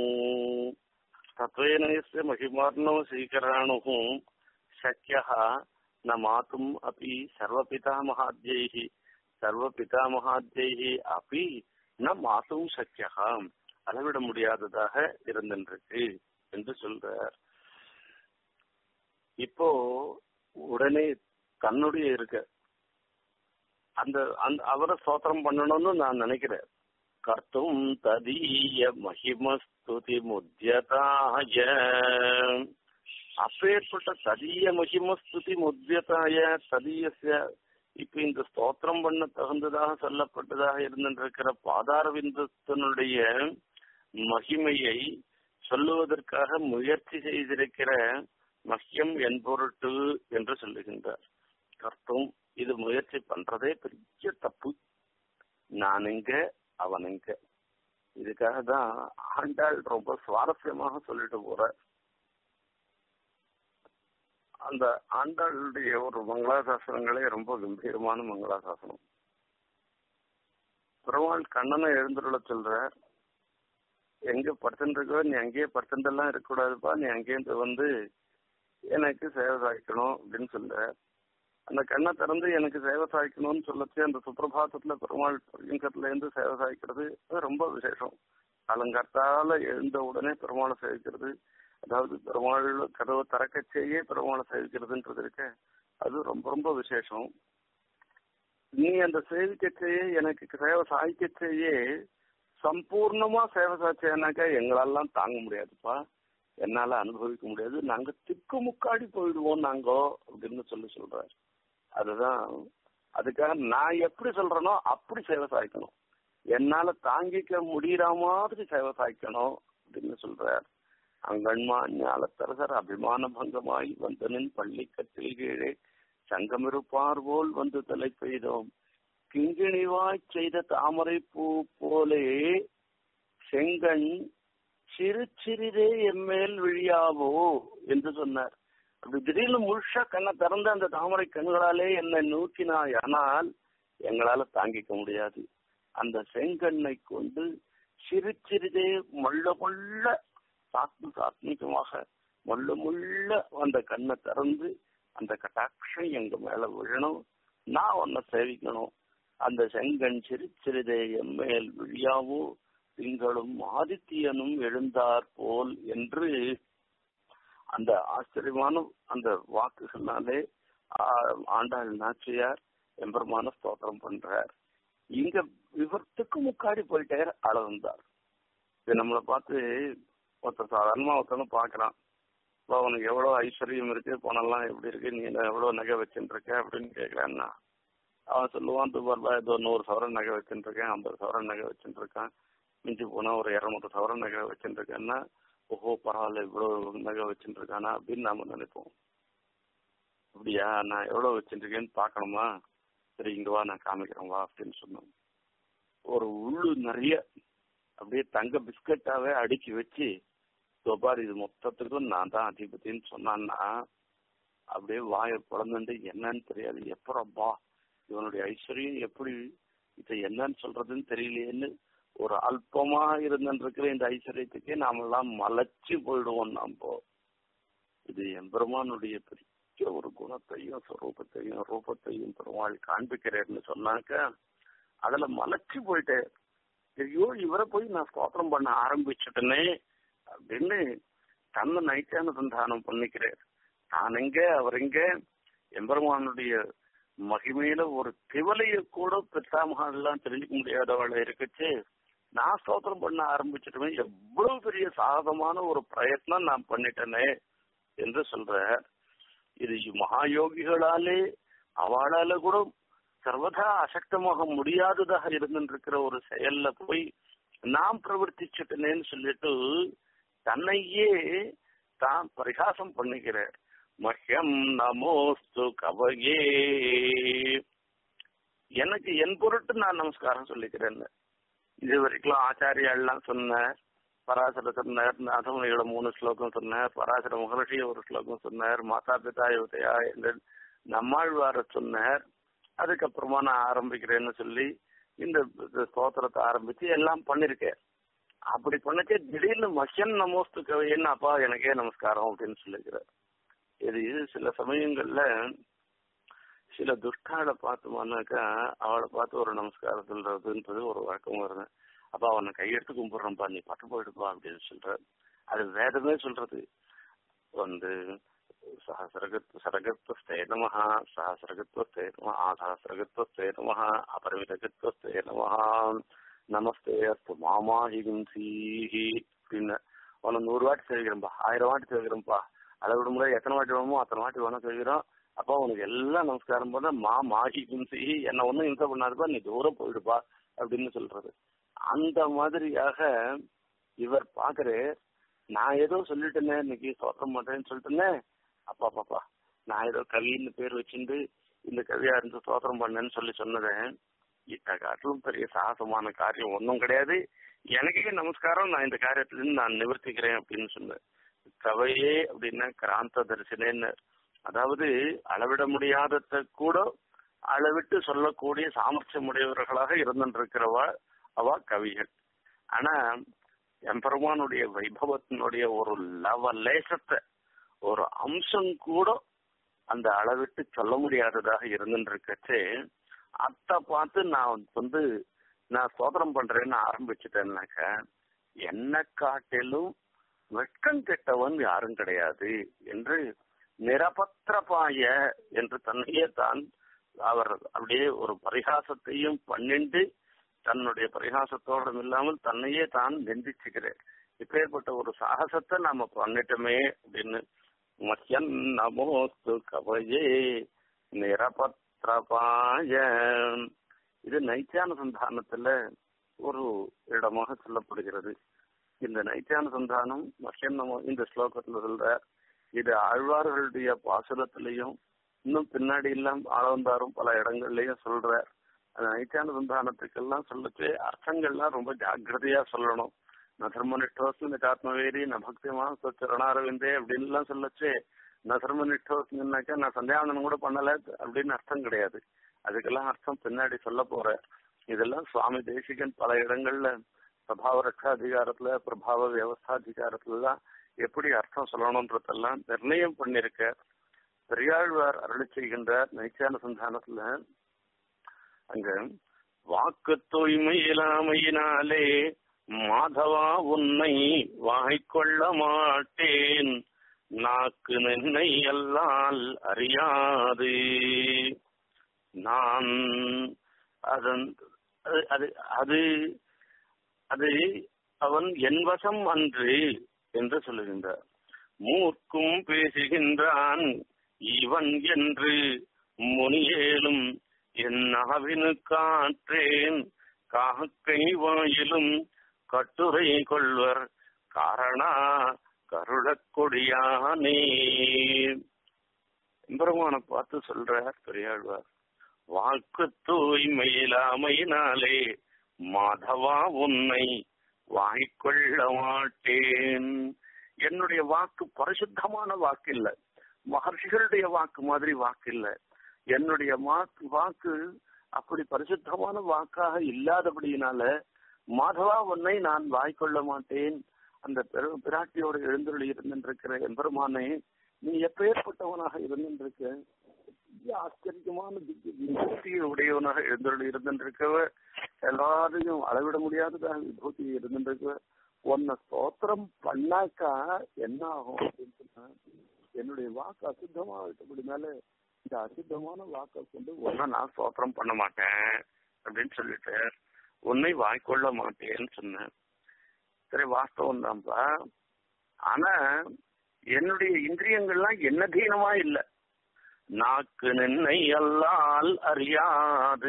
தத்வேன யஸ்ய மகிமார்ணவ சீகராணு शक्यः न मातुम् अपि सर्वपितामहाद्यैः सर्वपितामहाद्यैः अपि ந மாத்தும் சக்கியா அளவிட முடியாததாக இருந்திருக்கு என்று சொல்றார் இப்போ உடனே தன்னுடைய இருக்க அந்த அந்த அவரை சோத்திரம் பண்ணணும்னு நான் நினைக்கிறேன் கர்த்தும் ததீய மகிமஸ்துதி முத்தியதாய அப்பேற்பட்ட ததிய மகிமஸ்துதி முத்தியதாய ததியசிய இப்ப இந்த ஸ்தோத்திரம் பண்ண தகுந்ததாக சொல்லப்பட்டதாக இருந்திருக்கிற பாதாரவிந்தத்தினுடைய மகிமையை சொல்லுவதற்காக முயற்சி செய்திருக்கிற மஹ்யம் என் பொருட்டு என்று சொல்லுகின்றார் கர்த்தம் இது முயற்சி பண்றதே பெரிய தப்பு நான் இங்க அவன் இங்க இதுக்காக தான் ஆண்டாள் ரொம்ப சுவாரஸ்யமாக சொல்லிட்டு போற அந்த ஆண்டாளுடைய ஒரு மங்களாசாசனங்களே ரொம்ப கம்பீரமான மங்களாசாசனம் பெருமாள் கண்ணனை எழுந்துள்ள சொல்றார் எங்க படுத்துருக்கோ நீ அங்கேயே படுத்துட்டெல்லாம் இருக்கக்கூடாதுப்பா நீ அங்கேருந்து வந்து எனக்கு சேவை சாய்க்கணும் அப்படின்னு சொல்ற அந்த கண்ணை திறந்து எனக்கு சேவை சாய்க்கணும்னு சொல்லச்சு அந்த சுப்பிரபாதத்துல பெருமாள் லிங்கத்துல இருந்து சேவை சாய்க்கிறது அது ரொம்ப விசேஷம் அலங்காத்தால எழுந்த உடனே பெருமாளை சேவிக்கிறது அதாவது பெருமாள் கதவை திறக்கச்சேயே பெருமாளை சேவிக்கிறதுன்றது இருக்க அது ரொம்ப ரொம்ப விசேஷம் நீ அந்த சேவிக்கச்சேயே எனக்கு சேவை சாய்க்கச்சேயே சம்பூர்ணமா சேவை சாய்ச்சேனாக்கா எங்களெல்லாம் தாங்க முடியாதுப்பா என்னால அனுபவிக்க முடியாது நாங்க திக்கு முக்காடி போயிடுவோம் நாங்கோ அப்படின்னு சொல்லி சொல்றாரு அதுதான் அதுக்காக நான் எப்படி சொல்றேனோ அப்படி சேவை சாய்க்கணும் என்னால தாங்கிக்க முடியற மாதிரி சேவை சாய்க்கணும் அப்படின்னு சொல்றார் அங்கன்மா ஞாலத்தரசர் அபிமான பங்கமாய் வந்தனின் பள்ளி கட்டில் கீழே சங்கமிருப்பார் போல் வந்து தலை பெய்தோம் கிங்கிணிவாய் செய்த தாமரை பூ போலே செங்கண் சிறு சிறிதே எம்மேல் விழியாவோ என்று சொன்னார் அப்படி திடீர்னு முழுஷா கண்ணை திறந்த அந்த தாமரை கண்களாலே என்னை நோக்கினாய் ஆனால் எங்களால தாங்கிக்க முடியாது அந்த செங்கண்ணை கொண்டு சிறு சிறிதே மொள்ள மொள்ள சாத்ம சாத்மிகமாக மொள்ள முள்ள அந்த கண்ணை திறந்து அந்த கட்டாட்சம் எங்க மேல விழணும் நான் உன்னை சேவிக்கணும் அந்த செங்கண் சிறு சிறிதே எம்மேல் விழியாவோ திங்களும் ஆதித்யனும் எழுந்தார் போல் என்று அந்த ஆச்சரியமான அந்த வாக்குகளாலே ஆண்டாள் நாச்சியார் எம்பெருமான ஸ்தோத்திரம் பண்றார் இங்க விவரத்துக்கு முக்காடி போயிட்டார் அளந்தார் இது நம்மளை பார்த்து ஒருத்தர் சாதாரணமா ஒருத்தவங்க பாக்குறான் இப்போ உனக்கு எவ்வளவு ஐஸ்வர்யம் இருக்கு பணம்லாம் எப்படி இருக்கு நீ எவ்வளவு நகை வச்சுட்டு இருக்க அப்படின்னு கேக்குறான்னா அவன் சொல்லுவான் துபார்பா ஏதோ நூறு சவரன் நகை வச்சுட்டு இருக்கேன் ஐம்பது சவரன் நகை வச்சுட்டு இருக்கான் மிஞ்சி போனா ஒரு இரநூறு சவரன் நகை வச்சுட்டு இருக்கேன்னா ஓஹோ பரவாயில்ல இவ்வளவு நகை வச்சுட்டு இருக்கானா அப்படின்னு நாம நினைப்போம் அப்படியா நான் எவ்வளவு வச்சுட்டு இருக்கேன்னு பாக்கணுமா சரி இங்க வா நான் காமிக்கிறேன் வா அப்படின்னு சொன்னோம் ஒரு உள்ளு நிறைய அப்படியே தங்க பிஸ்கட்டாவே அடுக்கி வச்சு பாரு இது மொத்தத்துக்கும் நான் தான் அதிபதின்னு சொன்னான்னா அப்படியே வாயை குழந்தை என்னன்னு தெரியாது எப்பறப்பா இவனுடைய ஐஸ்வர்யம் எப்படி இதை என்னன்னு சொல்றதுன்னு தெரியலையேன்னு ஒரு அல்பமா இருந்திருக்கிற இந்த ஐஸ்வர்யத்துக்கே நாமெல்லாம் மலைச்சு போயிடுவோம் நாம் போ இது எம்பெருமானுடைய பெரிய ஒரு குணத்தையும் ஸ்வரூபத்தையும் ரூபத்தையும் பெருமாள் காண்பிக்கிறேன்னு சொன்னாக்க அதுல மலைச்சு போயிட்டே ஐயோ இவரை போய் நான் ஸ்தோத்திரம் பண்ண ஆரம்பிச்சுட்டேனே அப்படின்னு தன்னை நைச்சானுசந்தானம் பண்ணிக்கிறார் நான் எங்க அவர் எங்க எம்பெருமானுடைய மகிமையில ஒரு திவலைய கூட பெத்தாமலாம் தெரிஞ்சுக்க முடியாதவளை இருக்குச்சு நான் ஸ்தோத்திரம் பண்ண ஆரம்பிச்சிட்டுமே எவ்வளவு பெரிய சாதமான ஒரு பிரயத்னம் நான் பண்ணிட்டேனே என்று சொல்ற இது மகாயோகிகளாலே அவளால கூட சர்வதா அசக்தமாக முடியாததாக இருந்துருக்கிற ஒரு செயல்ல போய் நாம் பிரவர்த்திச்சுட்டனேன்னு சொல்லிட்டு தன்னையே தான் பரிகாசம் பண்ணிக்கிறார் மஹ்யம் நமோஸ்து கவயே எனக்கு என் பொருட்டு நான் நமஸ்காரம் சொல்லிக்கிறேன் இது வரைக்கும் ஆச்சாரியாள்லாம் சொன்னார் பராசர சொன்னார் நாதமுனிகளை மூணு ஸ்லோகம் சொன்னார் பராசர மகர்ஷி ஒரு ஸ்லோகம் சொன்னார் மாதா பிதா யுவதையா என்று நம்மாழ்வார சொன்னார் அதுக்கப்புறமா நான் ஆரம்பிக்கிறேன்னு சொல்லி இந்த ஸ்தோத்திரத்தை ஆரம்பிச்சு எல்லாம் பண்ணிருக்கேன் அப்படி பண்ணச்சே திடீர்னு மஷன் நமோஸ்து கவையன்னு அப்பா எனக்கே நமஸ்காரம் அப்படின்னு சொல்லிக்கிறார் இது இது சில சமயங்கள்ல சில துஷ்டாளை பார்த்தோம்னாக்கா அவளை பார்த்து ஒரு நமஸ்காரம் சொல்றதுன்றது ஒரு வழக்கம் வருது அப்ப அவனை கையெடுத்து கும்பிடுறோம்ப்பா நீ பட்டு போயிடுப்பா அப்படின்னு சொல்ற அது வேதமே சொல்றது வந்து சகசிரகத் சரகத்வஸ்தே நம சகசிரகத்வஸ்தே நம ஆசகசிரகத்வஸ்தே நம அபரிமிதகத்வஸ்தே நம நமஸ்தே அஸ்து மாமாஹிகும் சீஹி அப்படின்னு அவனை நூறு வாட்டி செய்கிறோம்ப்பா ஆயிரம் வாட்டி செய்கிறோம்ப்பா அதை விட முடியாது எத்தனை வாட்டி வேணுமோ அத்தனை வாட்டி வேணா செய்கிறோம் அப்போ உனக்கு எல்லாம் நமஸ்காரம் பண்ண மா மாஹி கும்சி என்ன ஒன்றும் இன்ச பண்ணாதுப்பா நீ தூரம் போயிடுப்பா அப்படின்னு சொல்றது அந்த மாதிரியாக இவர் பாக்குறே நான் ஏதோ சொல்லிட்டேனே இன்னைக்கு ஸ்தோத்திரம் பண்றேன்னு சொல்லிட்டேனே அப்பா பாப்பா நான் ஏதோ கவின்னு பேர் வச்சுட்டு இந்த கவியா இருந்து ஸ்தோத்திரம் பண்ணேன்னு சொல்லி சொன்னதேன் இத்த காட்டிலும் பெரிய சாகசமான காரியம் ஒன்றும் கிடையாது எனக்கே நமஸ்காரம் நான் இந்த காரியத்திலிருந்து நான் நிவர்த்திக்கிறேன் அப்படின்னு சொன்னேன் கவையே அப்படின்னா கிராந்த தரிசனேன்னு அதாவது அளவிட முடியாதத கூட அளவிட்டு சொல்லக்கூடிய சாமர்த்தியம் உடையவர்களாக இருந்துருக்கிறவா அவ கவிகள் ஆனா எம்பெருமானுடைய வைபவத்தினுடைய ஒரு லவ லேசத்தை ஒரு அம்சம் கூட அந்த அளவிட்டு சொல்ல முடியாததாக இருந்துருக்கச்சே அத்தை பார்த்து நான் வந்து நான் சோதனம் பண்றேன்னு ஆரம்பிச்சுட்டேன்னாக்க என்ன காட்டிலும் வெட்கம் கெட்டவன் யாரும் கிடையாது என்று நிரபத்திரபாய என்று தன்னையே தான் அவர் அப்படியே ஒரு பரிகாசத்தையும் பண்ணிண்டு தன்னுடைய பரிகாசத்தோடும் இல்லாமல் தன்னையே தான் நிந்திச்சுக்கிறேன் இப்பேற்பட்ட ஒரு சாகசத்தை நாம பண்ணிட்டோமே அப்படின்னு மஹ்யன் நமோஸ்து கவயே நிரபத்ரபாய இது நைத்தியானுசந்தானத்துல ஒரு இடமாக சொல்லப்படுகிறது இந்த நைத்தியானுசந்தானம் மஹ்யன் நமோ இந்த ஸ்லோகத்துல சொல்ற இது ஆழ்வார்களுடைய பாசுரத்திலையும் இன்னும் பின்னாடி எல்லாம் ஆளவந்தாரும் பல இடங்கள்லயும் சொல்ற அந்த நைத்தியானுசந்தானத்துக்கெல்லாம் சொல்லச்சு அர்த்தங்கள்லாம் ரொம்ப ஜாக்கிரதையா சொல்லணும் ந தர்மனிஷ்டோஸ்மி ஆத்மவேரி ந பக்திமா சொச்சரணாரவிந்தே அப்படின்லாம் சொல்லச்சு நான் தர்மனிஷ்டோஸ்மின்னாக்கா நான் சந்தியாவந்தனம் கூட பண்ணல அப்படின்னு அர்த்தம் கிடையாது அதுக்கெல்லாம் அர்த்தம் பின்னாடி சொல்ல போறேன் இதெல்லாம் சுவாமி தேசிகன் பல இடங்கள்ல பிரபாவ ரட்சா அதிகாரத்துல பிரபாவ வியவஸ்தாதிகாரத்துல தான் எப்படி அர்த்தம் சொல்லணும்ன்றதெல்லாம் நிர்ணயம் பண்ணிருக்க பெரியாழ்வார் அருளி செய்கின்ற நைச்சான சந்தானத்துல அங்க வாக்கு தூய்மை இல்லாமையினாலே மாதவா உன்னை வாய்க்கொள்ள மாட்டேன் நாக்கு நின்னை அல்லால் அறியாது நான் அதன் அது அது அது அவன் என் வசம் அன்று என்று சொல்லுகின்றார் மூர்க்கும் பேசுகின்றான் இவன் என்று முனியேலும் என் நாவினு காற்றேன் காக்கை வாயிலும் கட்டுரை கொள்வர் காரணா கருடக் கொடியானே எம்பெருமான பார்த்து சொல்றார் பெரியாழ்வார் வாக்கு தூய்மையிலாமையினாலே மாதவா உன்னை வாய்க்கொள்ள மாட்டேன் என்னுடைய வாக்கு பரிசுத்தமான வாக்கு இல்ல மகர்ஷிகளுடைய வாக்கு மாதிரி வாக்கு இல்ல என்னுடைய வாக்கு வாக்கு அப்படி பரிசுத்தமான வாக்காக இல்லாதபடியினால மாதவா உன்னை நான் வாய்க்கொள்ள மாட்டேன் அந்த பெரு பிராட்டியோடு எழுந்தருளி இருந்திருக்கிற எம்பெருமானே நீ எப்பேற்பட்டவனாக இருந்திருக்க ஆச்சரியமான விபூதியை உடையவனாக எழுந்தருளி இருந்திருக்கவ எல்லாரையும் அளவிட முடியாததாக விபூதியை இருந்திருக்கவ உன்னை ஸ்தோத்திரம் பண்ணாக்கா என்ன ஆகும் அப்படின்னு சொன்னா என்னுடைய வாக்கு அசுத்தமா விட்டபடி மேல இந்த அசுத்தமான வாக்கை கொண்டு உன்னை நான் ஸ்தோத்திரம் பண்ண மாட்டேன் அப்படின்னு சொல்லிட்டு உன்னை வாய்க்கொள்ள மாட்டேன்னு சொன்னேன் சரி வாஸ்தவம் தான்ப்பா ஆனா என்னுடைய இந்திரியங்கள்லாம் என்ன தீனமா இல்ல நாக்கு நின்னை அல்லால் அறியாது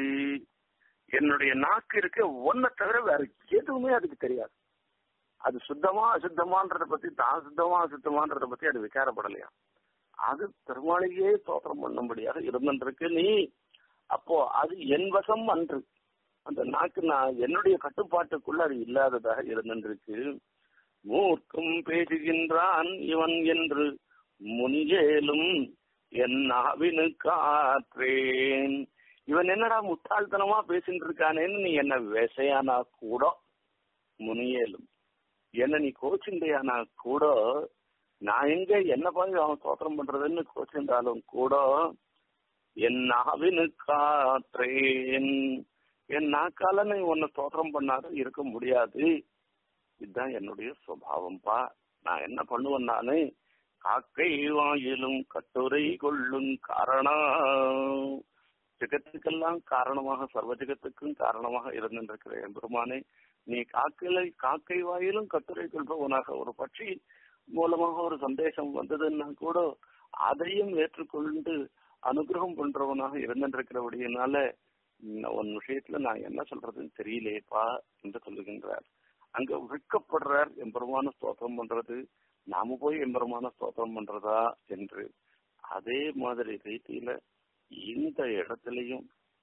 என்னுடைய நாக்கு இருக்க ஒன்ன தவிர வேற எதுவுமே அதுக்கு தெரியாது அது சுத்தமா அசுத்தமான்றத பத்தி தான் சுத்தமா அசுத்தமான்றத பத்தி அது விசாரப்படலையா அது பெருமாளையே தோற்றம் பண்ணும்படியாக இருந்திருக்கு நீ அப்போ அது என் வசம் அன்று அந்த நாக்கு நான் என்னுடைய கட்டுப்பாட்டுக்குள்ள அது இல்லாததாக இருந்திருக்கு மூர்க்கும் பேசுகின்றான் இவன் என்று முனியேலும் என் நாவினு காற்றேன் இவன் என்னடா முட்டாள்தனமா பேசிட்டு இருக்கானேன்னு நீ என்ன விசையானா கூட முனியேலும் என்ன நீ கோச்சிண்டையானா கூட நான் எங்க என்ன போய் அவன் தோற்றம் பண்றதுன்னு கோச்சிருந்தாலும் கூட என் நாவினு காற்றேன் என் நாக்கால நீ உன்னை தோற்றம் பண்ணாத இருக்க முடியாது இதுதான் என்னுடைய சுவாவம்பா நான் என்ன பண்ணுவேன் நானு காக்கை வாயிலும் கட்டுரை கொள்ளும் காரணம் ஜெகத்துக்கெல்லாம் காரணமாக சர்வ ஜெகத்துக்கும் காரணமாக இருந்திருக்கிற என் பெருமானே நீ காக்கையில காக்கை வாயிலும் கட்டுரை கொள்பவனாக ஒரு பட்சி மூலமாக ஒரு சந்தேசம் வந்ததுன்னா கூட அதையும் ஏற்றுக்கொண்டு அனுகிரகம் பண்றவனாக இருந்திருக்கிறபடியினால உன் விஷயத்துல நான் என்ன சொல்றதுன்னு தெரியலையேப்பா என்று சொல்லுகின்றார் அங்க விற்கப்படுறார் எம்பெருமான ஸ்தோத்திரம் பண்றது நாம போய் எம்பெருமான ஸ்தோத்திரம் பண்றதா என்று அதே மாதிரி ரீதியில இந்த இடத்துலயும்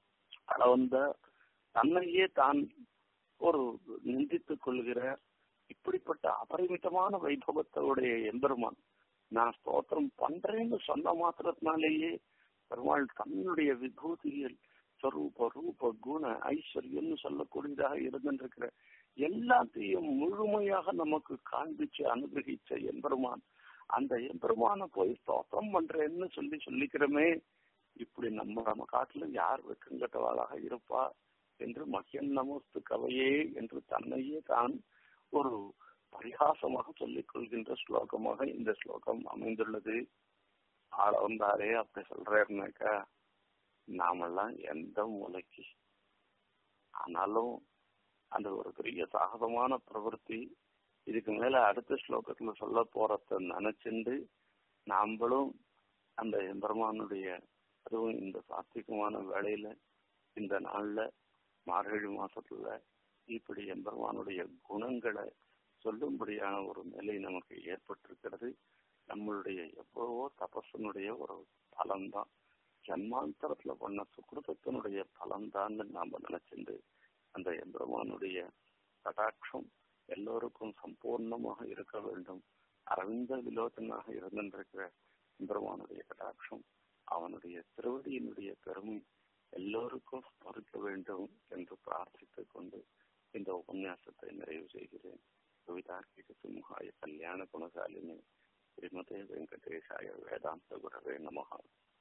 அளவந்த தன்னையே தான் ஒரு நிந்தித்துக் கொள்கிற இப்படிப்பட்ட அபரிமிதமான வைபவத்தோடைய எம்பெருமான் நான் ஸ்தோத்திரம் பண்றேன்னு சொன்ன மாத்திரத்தினாலேயே பெருமாள் தன்னுடைய விபூதியில் ஸ்வரூப ரூப குண ஐஸ்வர்யம்னு சொல்லக்கூடியதாக இருந்திருக்கிற எல்லாத்தையும் முழுமையாக நமக்கு காண்பிச்சு அனுகிரகிச்ச எம்பெருமான் அந்த எம்பெருமான போய் ஸ்தோத்திரம் பண்றேன்னு சொல்லி சொல்லிக்கிறோமே இப்படி நம்ம நம்ம காட்டுல யார் வெக்கங்கட்டவாளாக இருப்பா என்று மகியன் நமஸ்து கவையே என்று தன்னையே தான் ஒரு பரிகாசமாக சொல்லிக் கொள்கின்ற ஸ்லோகமாக இந்த ஸ்லோகம் அமைந்துள்ளது ஆள வந்தாரே அப்படி சொல்றாருனாக்கா நாமெல்லாம் எந்த மூலைக்கு ஆனாலும் அந்த ஒரு பெரிய சாகசமான பிரவൃத்தி இதுக்கு மேல அடுத்த ஸ்லோகத்துல சொல்ல போறத நினைச்சுண்டு நாம்பளும் அந்த எம்பெருமானுடைய அதுவும் இந்த சாத்விகமான வேலையில இந்த நாள்ல மார்கழி மாசத்துல இப்படி எம்பெருமானுடைய குணங்களை சொல்லும்படியான ஒரு நிலை நமக்கு ஏற்பட்டிருக்கிறது நம்மளுடைய எவ்வளவோ தபஸனுடைய ஒரு பலன்தான் ஜன்மாந்தரத்துல பண்ண சுக்கிருதத்தினுடைய பலன்தான்னு நாம நினைச்சிருந்து அந்த எம்பெருமானுடைய கடாட்சம் எல்லோருக்கும் சம்பூர்ணமாக இருக்க வேண்டும் அரவிந்த விலோச்சனாக இருந்திருக்கிற எம்பெருமானுடைய கடாட்சம் அவனுடைய திருவடியினுடைய பெருமை எல்லோருக்கும் ஸ்மரிக்க வேண்டும் என்று பிரார்த்தித்துக் கொண்டு இந்த உபன்யாசத்தை நிறைவு செய்கிறேன் கவிதார்க்கிக சிம்ஹாய கல்யாண குணசாலினி ஸ்ரீமதே வெங்கடேஷாய வேதாந்த குரவே நமகா